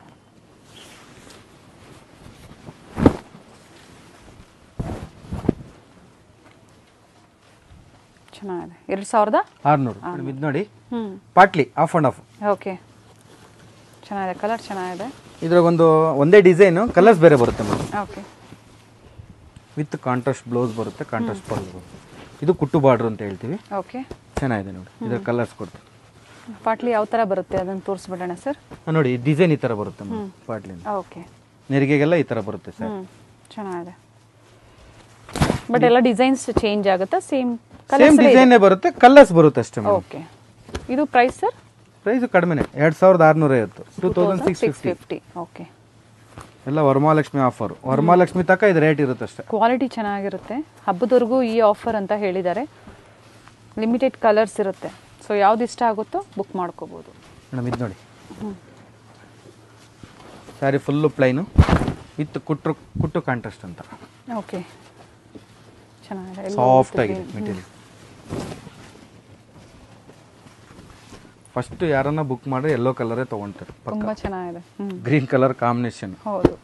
ಚೆನ್ನಾಗಿದೆ ಎರಡ್ ಸಾವಿರದ ಆರ್ನೂರು ಮೇಡಮ್ ಇದು ನೋಡಿ ಹ್ಮ್ ಪಾಟ್ಲಿ ಆಫ್ ಅಂಡ್ ಆಫ್ ಓಕೆ ಚೆನ್ನಾಗಿದೆ ಕಲರ್ ಚೆನ್ನಾಗಿದೆ ಇದ್ರಾಗ ಒಂದು ಒಂದೇ ಡಿಸೈನು ಕಲರ್ಸ್ ಬೇರೆ ಬರುತ್ತೆ madam okay with contrast blouse ಬರುತ್ತೆ ಕಾಂಟ್ರಾಸ್ಟ್ ಪಲ್ಲು ಬರುತ್ತೆ ಇದು ಕುಟ್ಟು ಬಾರ್ಡ್ರ್ ಅಂತ ಹೇಳ್ತೀವಿ ಓಕೆ ಚೆನ್ನಾಗಿದೆ ನೋಡಿ ಇದ್ರ ಕಲರ್ಸ್ ಕೊಡ್ತೀವಿ ಪಾಟ್ಲಿ ಯಾವ ಥರ ಬರುತ್ತೆ ಅದನ್ನು ತೋರಿಸ್ಬಿಡೋಣ ಸರ್ ಆ, ನೋಡಿ ಡಿಸೈನ್ ಈ ಥರ ಬರುತ್ತೆ ಮೇಡಮ್ ಪಾಟ್ಲಿಂದ ಓಕೆ ನೆರಿಗೆಗೆಲ್ಲ ಈ ಥರ ಬರುತ್ತೆ ಸರ್ ಹ್ಮ್ ಚೆನ್ನಾಗಿದೆ ಬಟ್ ಎಲ್ಲ ಡಿಸೈನ್ಸ್ ಚೇಂಜ್ ಆಗುತ್ತಾ ಸೇಮ್ ಸೇಮ್ ಕಲರ್ಸ್ ಡಿಸೈನೇ ಬರುತ್ತೆ ಕಲರ್ಸ್ ಬರುತ್ತೆ ಅಷ್ಟೇ ಮೇಡಮ್ ಓಕೆ ಇದು ಪ್ರೈಸ್ ಸರ್ ಪ್ರೈಸ್ ಕಡಿಮೆನೆ ಎರಡು ಸಾವಿರದ ಆರುನೂರ ಐವತ್ತು two thousand six six fifty fifty okay ಎಲ್ಲ ವರಮಹಾಲಕ್ಷ್ಮಿ ಆಫರ್ ವರಮಹಾಲಕ್ಷ್ಮಿ ತನಕ ಇದು ರೇಟ್ ಇರುತ್ತೆ ಅಷ್ಟೇ ಕ್ವಾಲಿಟಿ ಚೆನ್ನಾಗಿರುತ್ತೆ ಹಬ್ಬದವರೆಗೂ ಈ ಆಫರ್ ಅಂತ ಹೇಳಿದ್ದಾರೆ ಲಿಮಿಟೆಡ್ ಕಲರ್ಸ್ ಇರುತ್ತೆ ಸೊ ಯಾವ್ದು ಇಷ್ಟ ಆಗುತ್ತೋ ಬುಕ್ ಮಾಡ್ಕೋಬೋದು ಮೇಡಮ್ ಇದು ನೋಡಿ ಸ್ಯಾರಿ ಫುಲ್ಲು ಪ್ಲೈನು ವಿತ್ ಕುಟ್ರು ಕುಟ್ಟು ಕಾಂಟ್ರಾಸ್ಟ್ ಅಂತ ಓಕೆ ಚೆನ್ನಾಗಿದೆ ಎಲ್ಲ ಸಾಫ್ಟ್ ಆಗಿದೆ ಮೆಟೀರಿಯಲ್ ಫಸ್ಟ್ ಯಾರನ್ನ ಬುಕ್ ಮಾಡಿದ್ರೆ ಯೆಲ್ಲೋ ಕಲರೇ ತೊಗೊಳ್ತಾರೆ ತುಂಬಾ ಚೆನ್ನಾಗಿದೆ ಹ್ಮ್ ಗ್ರೀನ್ ಕಲರ್ ಕಾಂಬಿನೇಷನ್ ಹೌದು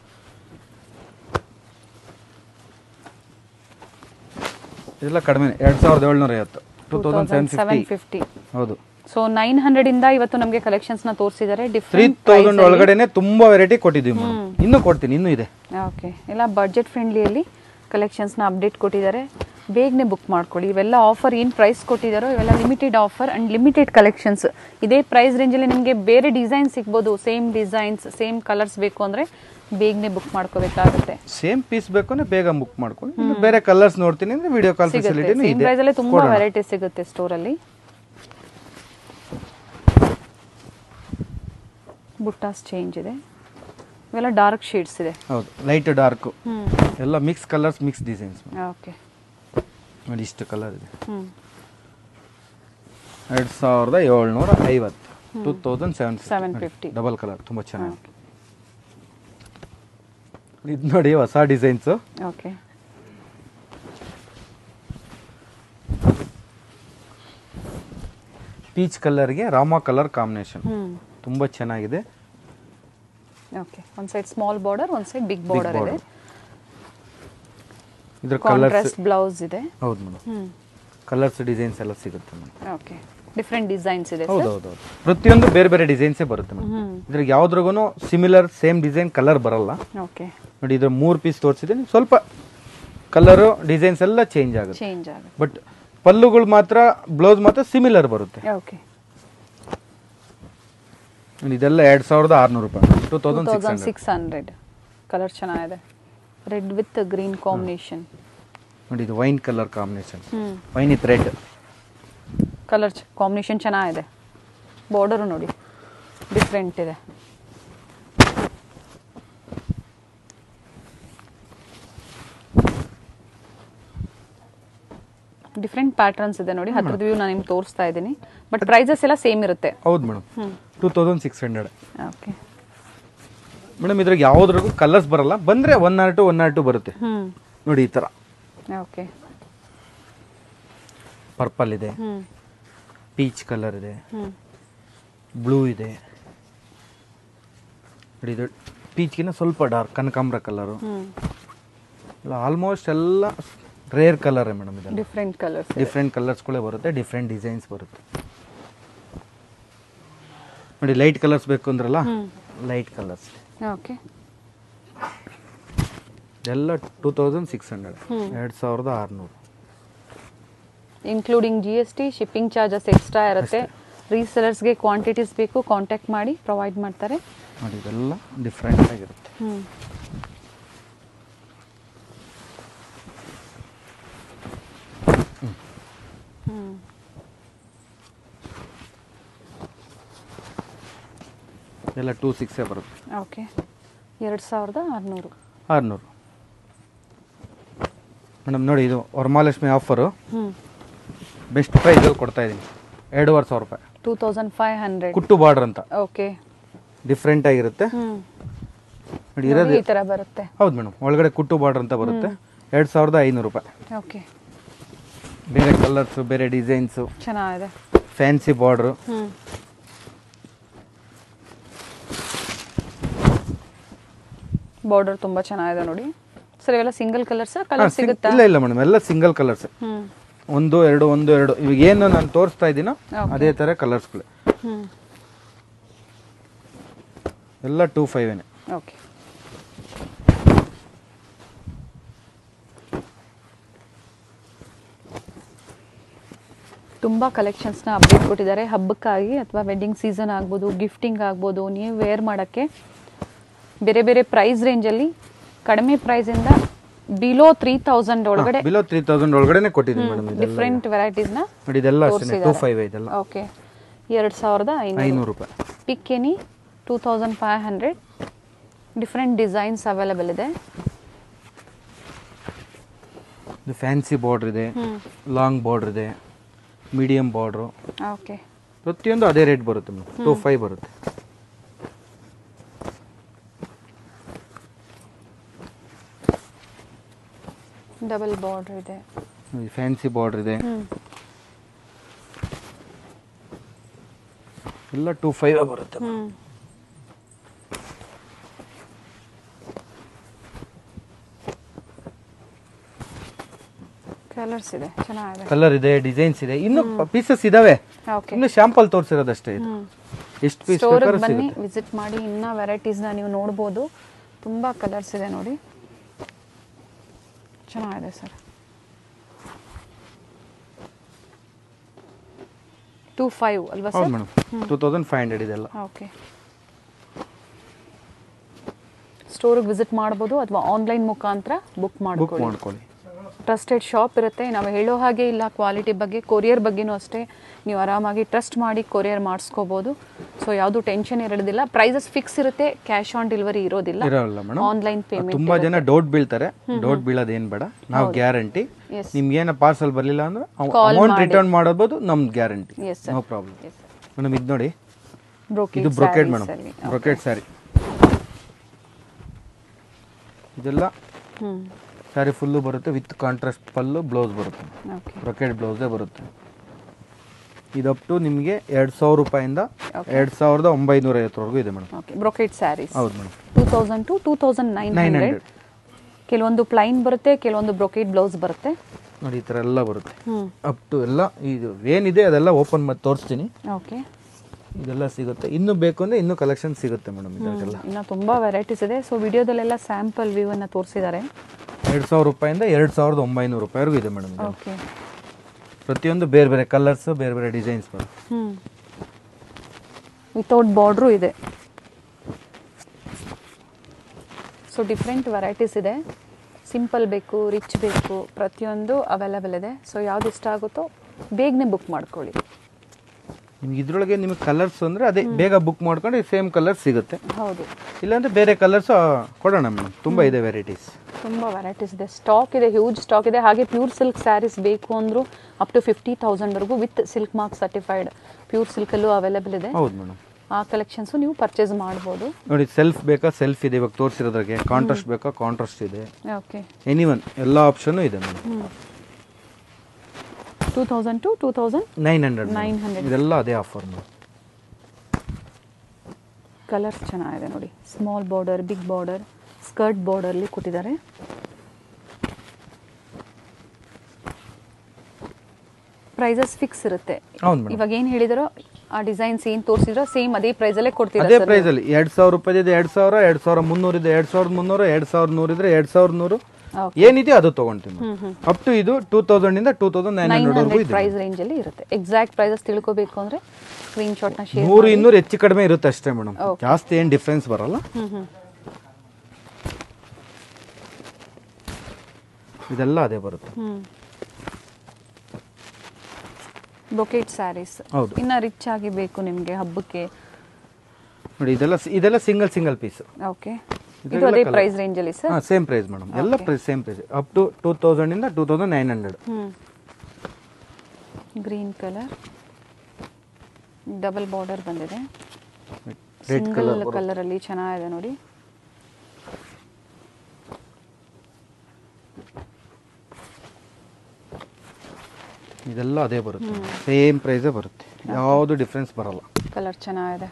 ಇದೆಲ್ಲ ಕಡಿಮೆ ಎರಡು ಸಾವಿರದ ಏಳ್ನೂರ ಐವತ್ತು two thousand seven seven fifty fifty ಹೌದು ಸೊ ನೈನ್ ಹಂಡ್ರೆಡ್ ಇಂದ ಇವತ್ತು ನಮಗೆ ಕಲೆಕ್ಷನ್ಸ್ ನ ತೋರಿಸಿದ್ದಾರೆ ತ್ರೀ ಡಿಫ್ರೆಂಟ್ ತೌಸಂಡ್ ಒಳಗಡೆನೆ ತುಂಬಾ ವೆರೈಟಿ ಕೊಟ್ಟಿದ್ದೀವಿ ಮೇಡಮ್ ಇನ್ನೂ ಕೊಡ್ತೀನಿ ಇನ್ನೂ ಇದೆ ಓಕೆ ಎಲ್ಲ ಬಡ್ಜೆಟ್ ಫ್ರೆಂಡ್ಲಿಯಲ್ಲಿ ಕಲೆಕ್ಷನ್ಸ್ನ ಅಪ್ಡೇಟ್ ಕೊಟ್ಟಿದ್ದಾರೆ ಬೇಗನೆ ಬುಕ್ ಮಾಡ್ಕೊಳ್ಳಿ ಇವೆಲ್ಲ ಆಫರ್ ಏನು ಪ್ರೈಸ್ ಕೊಟ್ಟಿದ್ದಾರೋ ಇವೆಲ್ಲ limited offer and limited collections ಇದೇ ಪ್ರೈಸ್ ರೇಂಜಲ್ಲಿ ನಿಮಗೆ ಬೇರೆ ಡಿಸೈನ್ ಸಿಗ್ಬೋದು ಸೇಮ್ ಡಿಸೈನ್ಸ್ ಸೇಮ್ ಕಲರ್ಸ್ ಬೇಕು ಅಂದರೆ ಬೇಗನೆ ಬುಕ್ ಮಾಡ್ಕೋಬೇಕಾಗುತ್ತೆ ಸೇಮ್ ಪೀಸ್ ಬೇಕು ಅಂದ್ರೆ ಬೇಗ ಬುಕ್ ಮಾಡ್ಕೊಳ್ಳಿ ಇನ್ನು ಬೇರೆ ಕಲರ್ಸ್ ನೋಡ್ತೀನಿ ಅಂದ್ರೆ ವಿಡಿಯೋ ಕಾಲ್ ಸಿಗುತ್ತೆ ಫೆಸಿಲಿಟಿನೂ ಸೇಮ್ ಇದೆ ಪ್ರೈಸಲ್ಲೇ ತುಂಬ ವೆರೈಟಿ ಸಿಗುತ್ತೆ ಸ್ಟೋರಲ್ಲಿ ಬುಟ್ಟಾಸ್ ಚೇಂಜ್ ಇದೆ ಇವೆಲ್ಲ ಡಾರ್ಕ್ ಶೇಡ್ಸ್ ಇದೆ ಹೌದು ಲೈಟ್ ಡಾರ್ಕ್ ಹ್ಞೂ ಎಲ್ಲ mix colours mix designs okay ನೋಡಿ ಇಷ್ಟು ಕಲರ್ ಇದೆ ಹ್ಞೂ ಎರಡು ಸಾವಿರದ ಏಳ್ನೂರ ಐವತ್ತು two thousand seven 750. Double colour ತುಂಬ ಚೆನ್ನಾಗಿ ಇದು ನೋಡಿ ಹೊಸ ಡಿಸೈನ್ಸು ಓಕೆ ಪೀಚ್ ಕಲರ್ಗೆ ರಾಮ ಕಲರ್ ಕಾಂಬಿನೇಷನ್ ಹ್ಞೂ ತುಂಬ ಚೆನ್ನಾಗಿದೆ ಓಕೆ ಒಂದು ಸೈಡ್ ಸ್ಮಾಲ್ ಬಾರ್ಡರ್ ಒಂದು ಸೈಡ್ ಬಿಗ್ ಬಾರ್ಡರ್ ಇದೆ border. ಇದ್ರ ಕಲರ್ಸ್ ಕಾಂಟ್ರಾಸ್ಟ್ ಬ್ಲೌಸ್ ಇದೆ ಹೌದು ಮೇಡಮ್ ಹ್ಞೂ ಕಲರ್ಸ್ ಡಿಸೈನ್ಸ್ ಎಲ್ಲ ಸಿಗುತ್ತೆ ಮೇಡಮ್ ಓಕೆ ಡಿಫ್ರೆಂಟ್ ಡಿಸೈನ್ಸ್ ಇದೆ ಹೌದು ಹೌದು ಹೌದು ಪ್ರತಿಯೊಂದು ಬೇರೆ ಬೇರೆ ಡಿಸೈನ್ಸೇ ಬರುತ್ತೆ ಮೇಡಮ್ ಹ್ಮ್ ಇದ್ರಾಗ ಯಾವ್ದ್ರಾಗೂ ಸಿಮಿಲರ್ ಸೇಮ್ ಡಿಸೈನ್ ಕಲರ್ ಬರಲ್ಲ ಓಕೆ ನೋಡಿ ಇದ್ರ ಮೂರು ಪೀಸ್ ತೋರಿಸಿದ್ದೀನಿ ಸ್ವಲ್ಪ ಕಲರು ಡಿಸೈನ್ಸ್ ಎಲ್ಲ ಚೇಂಜ್ ಆಗುತ್ತೆ ಚೇಂಜ್ ಆಗುತ್ತೆ ಬಟ್ ಪಲ್ಲುಗಳು ಮಾತ್ರ ಬ್ಲೌಸ್ ಮಾತ್ರ ಸಿಮಿಲರ್ ಬರುತ್ತೆ ಓಕೆ ನೋಡಿ, ಇದೆಲ್ಲ ಎರಡು ಸಾವಿರದ ಆರುನೂರು ರೂಪಾಯಿ two two thousand six thousand six hundred colour ಚೆನ್ನಾಗಿದೆ ರೆಡ್ ವಿತ್ ಗ್ರೀನ್ ಕಾಂಬಿನೇಷನ್ ನೋಡಿ ಇದು ವೈನ್ ಕಲರ್ ಕಾಂಬಿನೇಷನ್ ಹ್ಞೂ wine with red colour combination ಚೆನ್ನಾಗಿದೆ ಬಾರ್ಡರು ನೋಡಿ ಡಿಫ್ರೆಂಟ್ ಇದೆ ಡಿಫ್ರೆಂಟ್ ಪ್ಯಾಟರ್ನ್ಸ್ ಇದೆ ನೋಡಿ ಹತ್ರದ ವ್ಯೂ ನಾನು ನಿಮ್ಗೆ ತೋರಿಸ್ತಾ ಇದ್ದೀನಿ ಬಟ್ ಪ್ರೈಸಸ್ ಎಲ್ಲ ಸೇಮ್ ಇರುತ್ತೆ ಹೌದು ಮೇಡಮ್ ಹ್ಞೂ two thousand six hundred okay madam ಇದ್ರಾಗ ಯಾವ್ದ್ರಾಗೂ ಕಲರ್ಸ್ ಬರಲ್ಲ ಬಂದ್ರೆ one or two one or two ಬರುತ್ತೆ ಹ್ಞೂ ನೋಡಿ ಈ ಥರ ಓಕೆ ಪರ್ಪಲ್ ಇದೆ ಹ್ಞೂ ಪೀಚ್ ಕಲರ್ ಇದೆ ಹ್ಞೂ ಬ್ಲೂ ಇದೆ ನೋಡಿ ಇದು ಪೀಚ್ಗಿನ ಸ್ವಲ್ಪ ಡಾರ್ಕ್ ಕನಕಾಂಬ್ರ ಕಲರು ಹ್ಞೂ ಆಲ್ಮೋಸ್ಟ್ ಎಲ್ಲ ರೇರ್ ಕಲರ್ ಮೇಡಮ್ ಇದೆಲ್ಲ ಡಿಫ್ರೆಂಟ್ ಕಲರ್ಸ್ ಡಿಫ್ರೆಂಟ್ ಕಲರ್ಸ್ಗಳೇ ಬರುತ್ತೆ ಡಿಫ್ರೆಂಟ್ ಡಿಸೈನ್ಸ್ ಬರುತ್ತೆ ನೋಡಿ ಲೈಟ್ ಕಲರ್ಸ್ ಬೇಕು ಅಂದ್ರಲ್ಲ ಲೈಟ್ ಕಲರ್ಸ್ ಓಕೆ ಇದೆಲ್ಲ ಟೂ ತೌಸಂಡ್ ಸಿಕ್ಸ್ ಹಂಡ್ರೆಡ್ ಎರಡು ಸಾವಿರದ ಆರುನೂರು including G S T shipping charges extra ಇರುತ್ತೆ ರೀಸೆಲರ್ಸ್ಗೆ ಕ್ವಾಂಟಿಟೀಸ್ ಬೇಕು ಕಾಂಟ್ಯಾಕ್ಟ್ ಮಾಡಿ ಪ್ರೊವೈಡ್ ಮಾಡ್ತಾರೆ ನೋಡಿ ಇದೆಲ್ಲ ಡಿಫ್ರೆಂಟ್ ಆಗಿರುತ್ತೆ ಹ್ಞೂ ಎಲ್ಲ ಟೂ ಸಿಕ್ಸೇ ಬರುತ್ತೆ ಓಕೆ ಎರಡು ಸಾವಿರದ ಆರುನೂರು ಆರುನೂರು ಮೇಡಮ್ ನೋಡಿ ಇದು ವರಮಹಾಲಕ್ಷ್ಮಿ ಆಫರು ಹ್ಞೂ ಬೆಸ್ಟ್ ಪ್ರೈಸಲ್ಲಿ ಕೊಡ್ತಾ ಇದ್ದೀನಿ ಎರಡೂವರೆ ಸಾವಿರ ರೂಪಾಯಿ ಟೂ ತೌಸಂಡ್ ಫೈವ್ ಹಂಡ್ರೆಡ್ ಕುಟ್ಟು ಬಾರ್ಡ್ರ್ ಅಂತ ಓಕೆ ಡಿಫ್ರೆಂಟ್ ಆಗಿರುತ್ತೆ ಹ್ಞೂ ನೋಡಿ ಇರೋದು ಈ ಥರ ಬರುತ್ತೆ ಹೌದು ಮೇಡಮ್ ಒಳಗಡೆ ಕುಟ್ಟು ಬಾರ್ಡ್ರ್ ಅಂತ ಬರುತ್ತೆ ಎರಡು ಸಾವಿರದ ಐನೂರು ರೂಪಾಯಿ ಓಕೆ ಬೇರೆ ಕಲರ್ಸು ಬೇರೆ ಡಿಸೈನ್ಸು ಚೆನ್ನಾಗಿದೆ ಫ್ಯಾನ್ಸಿ ಬಾರ್ಡ್ರು ಹ್ಞೂ ಬಾರ್ಡರ್ ತುಂಬ ಚೆನ್ನಾಗಿದೆ ನೋಡಿ ಸರ್ ಇವೆಲ್ಲ ಸಿಂಗಲ್ ಕಲರ್ಸ್ ಕಲರ್ ಸಿಗುತ್ತಾ ಇಲ್ಲ ಇಲ್ಲ ಮೇಡಮ್ ಎಲ್ಲ ಸಿಂಗಲ್ ಕಲರ್ಸ್ ಹ್ಞೂ ಒಂದು ಎರಡು ಒಂದು ಎರಡು ಇವಾಗ ಏನು ನಾನು ತೋರಿಸ್ತಾ ಇದ್ದೀನೋ ಅದೇ ಥರ ಕಲರ್ಸ್ಗಳು ಹ್ಞೂ ಎಲ್ಲ ಟೂ ಫೈವೇನೆ ಓಕೆ ತುಂಬ ಕಲೆಕ್ಷನ್ಸ್ನ ಅಪ್ಡೇಟ್ ಕೊಟ್ಟಿದ್ದಾರೆ ಹಬ್ಬಕ್ಕಾಗಿ ಅಥವಾ ವೆಡ್ಡಿಂಗ್ ಸೀಸನ್ ಆಗ್ಬೋದು ಗಿಫ್ಟಿಂಗ್ ಆಗ್ಬೋದು ನೀವು ವೇರ್ ಮಾಡೋಕ್ಕೆ ಬೇರೆ ಬೇರೆ ಪ್ರೈಸ್ ರೇಂಜಲ್ಲಿ ಕಡಿಮೆ ಪ್ರೈಸಿಂದ ಬಿಲೋ ತ್ರೀ ತೌಸಂಡ್ ಒಳಗಡೆ ಬಿಲೋ ತ್ರೀ ತೌಸಂಡ್ ಒಳಗಡೆನೆ ಕೊಟ್ಟಿದ್ದೀನಿ ಮೇಡಮ್ ಇದೆಲ್ಲ ಡಿಫ್ರೆಂಟ್ ವೆರೈಟೀಸ್ನ ನೋಡಿ ಇದೆಲ್ಲ ಅಷ್ಟೇ ಟೂ ಫೈವ್ ಇದೆಲ್ಲ ಓಕೆ ಎರಡು ಸಾವಿರದ ಐನೂರು ಐನೂರು ರೂಪಾಯಿ pick any two thousand five hundred different designs available ಇದೆ ಇದು ಫ್ಯಾನ್ಸಿ ಬಾರ್ಡ್ರ್ ಇದೆ ಲಾಂಗ್ ಬಾರ್ಡ್ರ್ ಇದೆ ಮೀಡಿಯಂ ಬಾರ್ಡ್ರು ಓಕೆ ಪ್ರತಿಯೊಂದು ಅದೇ ರೇಟ್ ಬರುತ್ತೆ ಮೇಡಮ್ ಟೂ ಫೈವ್ ಬರುತ್ತೆ ಡಬಲ್ ಬಾರ್ಡರ್ ಇದೆ ಫ್ಯಾನ್ಸಿ ಬಾರ್ಡ್ರ್ ಇದೆ ಹ್ಞೂ ಎಲ್ಲ ಟೂ ಫೈವ್ ಬರುತ್ತೆ ಹ್ಞೂ ಕಲರ್ಸ್ ಇದೆ ಚೆನ್ನಾಗಿದೆ ಕಲರ್ ಇದೆ ಡಿಸೈನ್ಸ್ ಇದೆ ಇನ್ನು ಪೀಸಸ್ ಇದಾವೆ ಓಕೆ ಇನ್ನು ಶಾಂಪಲ್ ತೋರಿಸಿರೋದಷ್ಟೇ ಇದು ಎಷ್ಟು ಪೀಸ್ ಸ್ಟೋರಿಗೆ ಬೇಕಾದ್ರೂ ಬನ್ನಿ ಸಿಗುತ್ತೆ ವಿಸಿಟ್ ಮಾಡಿ ಇನ್ನೂ ವೆರೈಟೀಸ್ನ ನೀವು ನೋಡ್ಬೋದು ತುಂಬ ಕಲರ್ಸ್ ಇದೆ ನೋಡಿ ಚೆನ್ನಾಗಿದೆ ಸರ್ ಟೂ ಫೈವ್ ಅಲ್ವಾ ಹೌದು sir madam two thousand five hundred ಇದೆಲ್ಲ ಓಕೆ ಸ್ಟೋರಿಗೆ ವಿಸಿಟ್ ಮಾಡ್ಬೋದು ಅಥವಾ ಆನ್ಲೈನ್ ಮುಖಾಂತರ ಬುಕ್ ಬುಕ್ ಮಾಡ್ಕೊಳ್ಳಿ ಮಾಡ್ಕೊಳ್ಳಿ ಟ್ರಸ್ಟೆಡ್ ಶಾಪ್ ಇರುತ್ತೆ ನಾವು ಹೇಳೋ ಹಾಗೆ ಇಲ್ಲ ಕ್ವಾಲಿಟಿ ಬಗ್ಗೆ ಕೊರಿಯರ್ ಬಗ್ಗೆನೂ ಅಷ್ಟೇ ನೀವು ಆರಾಮಾಗಿ ಟ್ರಸ್ಟ್ ಮಾಡಿ ಕೊರಿಯರ್ ಮಾಡಿಸ್ಕೋಬೋದು ಸೊ ಯಾವುದು ಟೆನ್ಷನ್ ಇರೋದಿಲ್ಲ ಪ್ರೈಸಸ್ ಫಿಕ್ಸ್ ಇರುತ್ತೆ ಕ್ಯಾಶ್ ಆನ್ ಡೆಲಿವರಿ ಇರೋದಿಲ್ಲ ಇರೋಲ್ಲ ಮೇಡಮ್ ಆನ್ಲೈನ್ ಪೇಮೆಂಟ್ ತುಂಬಾ ಜನ ಡೌಟ್ ಬೀಳ್ತಾರೆ ಡೌಟ್ ಬೀಳೋದು ಏನ್ ಬೇಡ ನಾವು ಗ್ಯಾರಂಟಿ ಎಸ್ ನಿಮ್ಗೆ ಏನೋ ಪಾರ್ಸಲ್ ಬರಲಿಲ್ಲ ಅಂದ್ರೆ Call ಅಮೌಂಟ್ ಮಾಡಿ. ರಿಟರ್ನ್ ಮಾಡೋದು ನಮ್ದು guarantee yes sir no problem madam ಇದು ನೋಡಿ ಇದು brocade brocade madam brocade saree ಇದೆಲ್ಲ ಹ್ಞೂ ಸ್ಯಾರಿ ಫುಲ್ಲು ಬರುತ್ತೆ ವಿತ್ ಕಾಂಟ್ರಾಸ್ಟ್ ಪಲ್ಲು ಬ್ಲೌಸ್ ಬರುತ್ತೆ ಓಕೆ ಬ್ರೊಕೆಟ್ ಬ್ಲೌಸೇ ಬರುತ್ತೆ ಇದು ಅಪ್ ಟು ನಿಮಗೆ ಎರಡು ಸಾವಿರ ರೂಪಾಯಿಂದ ಎರಡು ಸಾವಿರದ ಒಂಬೈನೂರ ಐವತ್ತರವರೆಗೂ ಇದೆ ಮೇಡಮ್ ಓಕೆ ಬ್ರೊಕೆಟ್ ಸ್ಯಾರೀಸ್ ಹೌದು madam two thousand to two thousand nine nine hundred hundred ಕೆಲವೊಂದು ಪ್ಲೈನ್ ಬರುತ್ತೆ ಕೆಲವೊಂದು ಬ್ರೊಕೆಟ್ ಬ್ಲೌಸ್ ಬರುತ್ತೆ ನೋಡಿ ಈ ಥರ ಎಲ್ಲ ಬರುತ್ತೆ ಹ್ಮ್ ಅಪ್ ಟು ಎಲ್ಲ ಇದು ಏನಿದೆ ಅದೆಲ್ಲ ಓಪನ್ ಮಾಡಿ ತೋರಿಸ್ತೀನಿ ಓಕೆ ಇದೆಲ್ಲ ಸಿಗುತ್ತೆ ಇನ್ನು ಬೇಕು ಅಂದರೆ ಇನ್ನೂ ಕಲೆಕ್ಷನ್ ಸಿಗುತ್ತೆ ಮೇಡಮ್ ಇದಕ್ಕೆಲ್ಲ ಇನ್ನು ತುಂಬಾ ವೆರೈಟೀಸ್ ಇದೆ ಸೊ ವಿಡಿಯೋದಲ್ಲೆಲ್ಲ ಸ್ಯಾಂಪಲ್ ವ್ಯೂ ಅನ್ನ ತೋರಿಸಿದ್ದಾರೆ ಎರಡು ಸಾವಿರ ರೂಪಾಯಿಂದ ಎರಡು ಸಾವಿರದ ಒಂಬೈನೂರು ರೂಪಾಯಿವರೆಗೂ ಇದೆ ಮೇಡಮ್ ಓಕೆ ಪ್ರತಿಯೊಂದು ಬೇರೆ ಬೇರೆ ಕಲರ್ಸ್ ಬೇರೆ ಬೇರೆ ಡಿಸೈನ್ಸ್ ಮೇಡಮ್ ಹ್ಮ್ ವಿತೌಟ್ ಬಾರ್ಡ್ರು ಇದೆ ಸೊ ಡಿಫ್ರೆಂಟ್ ವೆರೈಟೀಸ್ ಇದೆ ಸಿಂಪಲ್ ಬೇಕು ರಿಚ್ ಬೇಕು ಪ್ರತಿಯೊಂದು ಅವೈಲೇಬಲ್ ಇದೆ ಸೊ ಯಾವ್ದು ಇಷ್ಟ ಆಗುತ್ತೋ ಬೇಗನೆ ಬುಕ್ ಮಾಡ್ಕೊಳ್ಳಿ ನಿಮ್ಗೆ ಇದ್ರೊಳಗೆ ನಿಮಗೆ ಕಲರ್ಸ್ ಅಂದರೆ ಅದೇ ಬೇಗ ಬುಕ್ ಮಾಡ್ಕೊಂಡು ಸೇಮ್ ಕಲರ್ ಸಿಗುತ್ತೆ ಹೌದು ಇಲ್ಲಾಂದ್ರೆ ಬೇರೆ ಕಲರ್ಸ್ ಕೊಡೋಣ ಮೇಡಮ್ ತುಂಬ ಇದೆ ವೆರೈಟೀಸ್ ತುಂಬ ವೆರೈಟೀಸ್ ಇದೆ ಸ್ಟಾಕ್ ಇದೆ ಹ್ಯೂಜ್ ಸ್ಟಾಕ್ ಇದೆ ಹಾಗೆ ಪ್ಯೂರ್ ಸಿಲ್ಕ್ ಸ್ಯಾರೀಸ್ ಬೇಕು ಅಂದರೂ ಅಪ್ ಟು ಫಿಫ್ಟಿ ತೌಸಂಡ್ವರೆಗೂ with silk mark certified pure ಸಿಲ್ಕಲ್ಲೂ ಅವೈಲೇಬಲ್ ಇದೆ ಹೌದು ಮೇಡಮ್ ಆ ಕಲೆಕ್ಷನ್ಸು ನೀವು ಪರ್ಚೇಸ್ ಮಾಡ್ಬೋದು ನೋಡಿ ಸೆಲ್ಫ್ ಬೇಕಾ ಸೆಲ್ಫ್ ಇದೆ ಇವಾಗ ತೋರಿಸಿರೋದ್ರಾಗೆ ಕಾಂಟ್ರಾಸ್ಟ್ ಬೇಕಾ ಕಾಂಟ್ರಾಸ್ಟ್ ಇದೆ ಓಕೆ ಎನಿ ಒನ್ ಎಲ್ಲ ಆಪ್ಷನ್ನು ಇದೆ madam two thousand to two thousand nine hundred 900. ಇದೆಲ್ಲ ಅದೇ ಆಫರ್ ಮೇಡಮ್ ಕಲರ್ಸ್ ಚೆನ್ನಾಗಿದೆ ನೋಡಿ small border big border skirt ಬಾರ್ಡರ್ಲಿ ಕೊಟ್ಟಿದ್ದಾರೆ ಪ್ರೈಸಸ್ ಫಿಕ್ಸ್ ಇರುತ್ತೆ ಹೌದು ಮೇಡಮ್ ಇವಾಗ ಏನು ಹೇಳಿದಾರೋ ಆ ಡಿಸೈನ್ಸ್ ಏನು ತೋರಿಸಿದ್ರೋ ಸೇಮ್ ಅದೇ ಪ್ರೈಸಲ್ಲೇ ಅದೇ ಕೊಡ್ತೀರಾ ಪ್ರೈಸ್ ಅಲ್ಲಿ ಎರಡ್ ಸಾವಿರ ರೂಪಾಯಿ ಇದೆ ಎರಡ್ ಸಾವಿರ ಎರಡ್ ಸಾವಿರ ಮುನ್ನೂರು ಇದೆ ಎರಡ್ ಸಾವಿರದ ಮುನ್ನೂರು ಎರಡ್ ಸಾವಿರದ ನೂರು ಇದ್ರೆ ಎರಡ್ ಸಾವಿರದ ನೂರು Okay. ಏನಿದೆ ಅದು ತಗೊಂತೀವಿ ಅಪ್ ಟು ಇದು ಟೂ ತೌಸಂಡ್ ಇಂದ two thousand nine nine hundred ವರೆಗೂ ಹಂಡ್ರೆಡ್ ಇದೆ ಪ್ರೈಸ್ ರೇಂಜಲ್ಲಿ ಇರುತ್ತೆ ಎಕ್ಸಾಕ್ಟ್ ಪ್ರೈಸಸ್ ತಿಳ್ಕೊಬೇಕು ಅಂದರೆ ಸ್ಕ್ರೀನ್ಶಾಟ್ನ ಶೇರ್ ನೂರು ಇನ್ನೂರು ಹೆಚ್ಚು ಕಡಿಮೆ ಇರುತ್ತೆ ಅಷ್ಟೇ ಮೇಡಮ್ ಜಾಸ್ತಿ ಏನ್ ಡಿಫ್ರೆನ್ಸ್ ಬರಲ್ಲ ಹ್ಞೂ ಹ್ಞೂ ಇದೆಲ್ಲ ಅದೇ ಬರುತ್ತೆ ಹ್ಞೂ ಬೊಕೆಟ್ ಸ್ಯಾರೀಸ್ ಹೌದು ಇನ್ನು ರಿಚ್ ಆಗಿ ಬೇಕು ನಿಮಗೆ ಹಬ್ಬಕ್ಕೆ ನೋಡಿ ಇದೆಲ್ಲ ಇದೆಲ್ಲ ಸಿಂಗಲ್ ಸಿಂಗಲ್ ಪೀಸ್ ಓಕೆ ಇದು ಅದೇ ಪ್ರೈಸ್ ರೇಂಜಲ್ಲಿ ಸರ್ ಹಾ ಸೇಮ್ ಪ್ರೈಸ್ ಮೇಡಮ್ ಎಲ್ಲ price same price up to two thousand ಇಂದ ಟೂ ತೌಸಂಡ್ ನೈನ್ ಹಂಡ್ರೆಡ್ ಹ್ಞೂ ಗ್ರೀನ್ ಕಲರ್ ಡಬಲ್ ಬಾರ್ಡರ್ ಬಂದಿದೆ ರೆಡ್ ಸಿಂಗಲ್ ಕಲರಲ್ಲಿ ಚೆನ್ನಾಗಿದೆ ನೋಡಿ ಇದೆಲ್ಲ ಅದೇ ಬರುತ್ತೆ ಸೇಮ್ ಪ್ರೈಸೇ ಬರುತ್ತೆ ಯಾವುದು ಡಿಫ್ರೆನ್ಸ್ ಬರಲ್ಲ ಕಲರ್ ಚೆನ್ನಾಗಿದೆ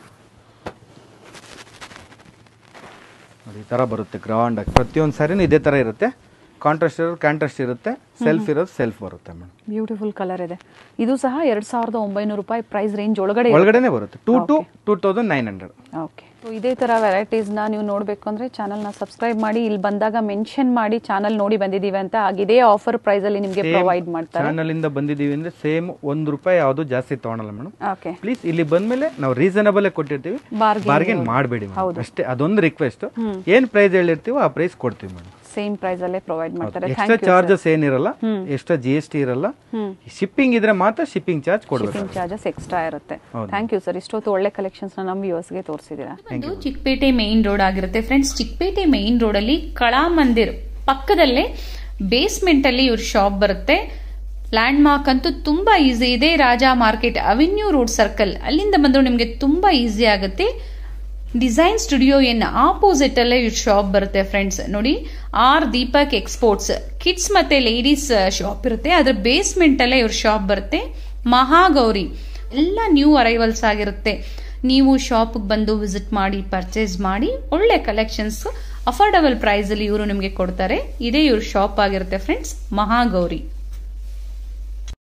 ನೋಡಿ ಈ ಥರ ಬರುತ್ತೆ ಗ್ರಾಂಡ್ ಆಗಿ ಪ್ರತಿಯೊಂದು ಸಾರಿನೂ ಇದೇ ಥರ ಇರುತ್ತೆ ಕಾಂಟ್ರಾಸ್ಟ್ ಇರೋದು ಕಾಂಟ್ರಾಸ್ಟ್ ಇರುತ್ತೆ ಸೆಲ್ಫ್ ಇರೋದು ಸೆಲ್ಫ್ ಬರುತ್ತೆ ಮೇಡಮ್ ಬ್ಯೂಟಿಫುಲ್ ಕಲರ್ ಇದೆ ಇದು ಸಹ ಎರಡು ಸಾವಿರದ ಒಂಬೈನೂರು ರೂಪಾಯಿ ಪ್ರೈಸ್ ರೇಂಜ್ ಒಳಗಡೆ ಒಳಗಡೆನೆ ಬರುತ್ತೆ two to two thousand nine hundred okay ಇದೇ ಥರ ವೆರೈಟೀಸ್ನ ನೀವು ನೋಡಬೇಕು ಅಂದರೆ ಚಾನಲ್ನ ಸಬ್ಸ್ಕ್ರೈಬ್ ಮಾಡಿ ಇಲ್ಲಿ ಬಂದಾಗ ಮೆನ್ಷನ್ ಮಾಡಿ ಚಾನಲ್ ನೋಡಿ ಬಂದಿದ್ದೀವಿ ಅಂತ ಹಾಗೆ ಇದೇ ಆಫರ್ ಪ್ರೈಸಲ್ಲಿ ನಿಮಗೆ ಪ್ರೊವೈಡ್ ಮಾಡ್ತಾರೆ ಚಾನಲ್ ಇಂದ ಬಂದಿದ್ದೀವಿ ಅಂದ್ರೆ ಸೇಮ್ ಒಂದು ರೂಪಾಯಿ ಯಾವುದು ಜಾಸ್ತಿ ತಗೊಳಲ್ಲ ಮೇಡಮ್ ಓಕೆ ಪ್ಲೀಸ್ ಇಲ್ಲಿ ಬಂದ್ಮೇಲೆ ನಾವು ರೀಸನಬಲ್ ಕೊಟ್ಟಿರ್ತೀವಿ Bargain ಬಾರ್ಗೇನ್ ಮಾಡಬೇಡಿ ಅಷ್ಟೇ ಅದೊಂದು ರಿಕ್ವೆಸ್ಟ್ ಏನ್ ಪ್ರೈಸ್ ಹೇಳಿರ್ತೀವೋ ಆ ಪ್ರೈಸ್ ಕೊಡ್ತೀವಿ ಮೇಡಮ್ ಸೇಮ್ ಪ್ರೈಸಲ್ಲೇ ಪ್ರೊವೈಡ್ ಮಾಡ್ತಾರೆ ಎಕ್ಸ್ಟ್ರಾ ಚಾರ್ಜಸ್ ಏನಿರಲ್ಲ ಎಕ್ಸ್ಟ್ರಾ ಜಿ ಎಸ್ ಟಿ ಇರಲ್ಲ ಶಿಪ್ಪಿಂಗ್ ಇದ್ರೆ ಮಾತ್ರ ಶಿಪ್ಪಿಂಗ್ ಚಾರ್ಜ್ ಕೊಡ್ಬೇಕು ಶಿಪ್ಪಿಂಗ್ ಚಾರ್ಜಸ್ ಎಕ್ಸ್ಟ್ರಾ ಇರುತ್ತೆ ಥ್ಯಾಂಕ್ ಯು ಸರ್ ಇಷ್ಟೊತ್ತು ಒಳ್ಳೆ ಕಲೆಕ್ಷನ್ಸ್ನ ನಮ್ಮ ವ್ಯೂವರ್ಸ್ಗೆ ತೋರಿಸಿದ್ದೀರಾ ಒಂದು ಚಿಕ್ಕಪೇಟೆ ಮೇನ್ ರೋಡ್ ಆಗಿರುತ್ತೆ ಫ್ರೆಂಡ್ಸ್ ಚಿಕ್ಕಪೇಟೆ ಮೇನ್ ರೋಡ್ ಅಲ್ಲಿ ಕಳಾ ಮಂದಿರ್ ಪಕ್ಕದಲ್ಲೇ ಬೇಸ್ಮೆಂಟ್ ಅಲ್ಲಿ ಇವ್ರ ಶಾಪ್ ಬರುತ್ತೆ ಲ್ಯಾಂಡ್ ಮಾರ್ಕ್ ಅಂತೂ ತುಂಬಾ ಈಸಿ ಇದೆ Raja market avenue road circle ಅಲ್ಲಿಂದ ಬಂದ್ರು ನಿಮ್ಗೆ ತುಂಬಾ ಈಸಿ ಆಗುತ್ತೆ ಡಿಸೈನ್ ಸ್ಟುಡಿಯೋ ಎನ್ ಆಪೋಸಿಟ್ ಅಲ್ಲೇ ಇವ್ರ ಶಾಪ್ ಬರುತ್ತೆ ಫ್ರೆಂಡ್ಸ್ ನೋಡಿ ಆರ್ ದೀಪಕ್ ಎಕ್ಸ್ಪೋರ್ಟ್ಸ್ ಕಿಡ್ಸ್ ಮತ್ತೆ ಲೇಡೀಸ್ ಶಾಪ್ ಇರುತ್ತೆ ಅದ್ರ ಬೇಸ್ಮೆಂಟ್ ಅಲ್ಲೇ ಇವ್ರ ಶಾಪ್ ಬರುತ್ತೆ ಮಹಾಗೌರಿ ಎಲ್ಲ ನ್ಯೂ ಅರೈವಲ್ಸ್ ಆಗಿರುತ್ತೆ ನೀವು ಶಾಪ್ಗೆ ಬಂದು ವಿಸಿಟ್ ಮಾಡಿ ಪರ್ಚೇಸ್ ಮಾಡಿ ಒಳ್ಳೆ ಕಲೆಕ್ಷನ್ಸ್ ಅಫೋರ್ಡಬಲ್ ಪ್ರೈಸ್ ಅಲ್ಲಿ ಇವರು ನಿಮಗೆ ಕೊಡ್ತಾರೆ ಇದೇ ಇವ್ರ ಶಾಪ್ ಆಗಿರುತ್ತೆ ಫ್ರೆಂಡ್ಸ್ ಮಹಾಗೌರಿ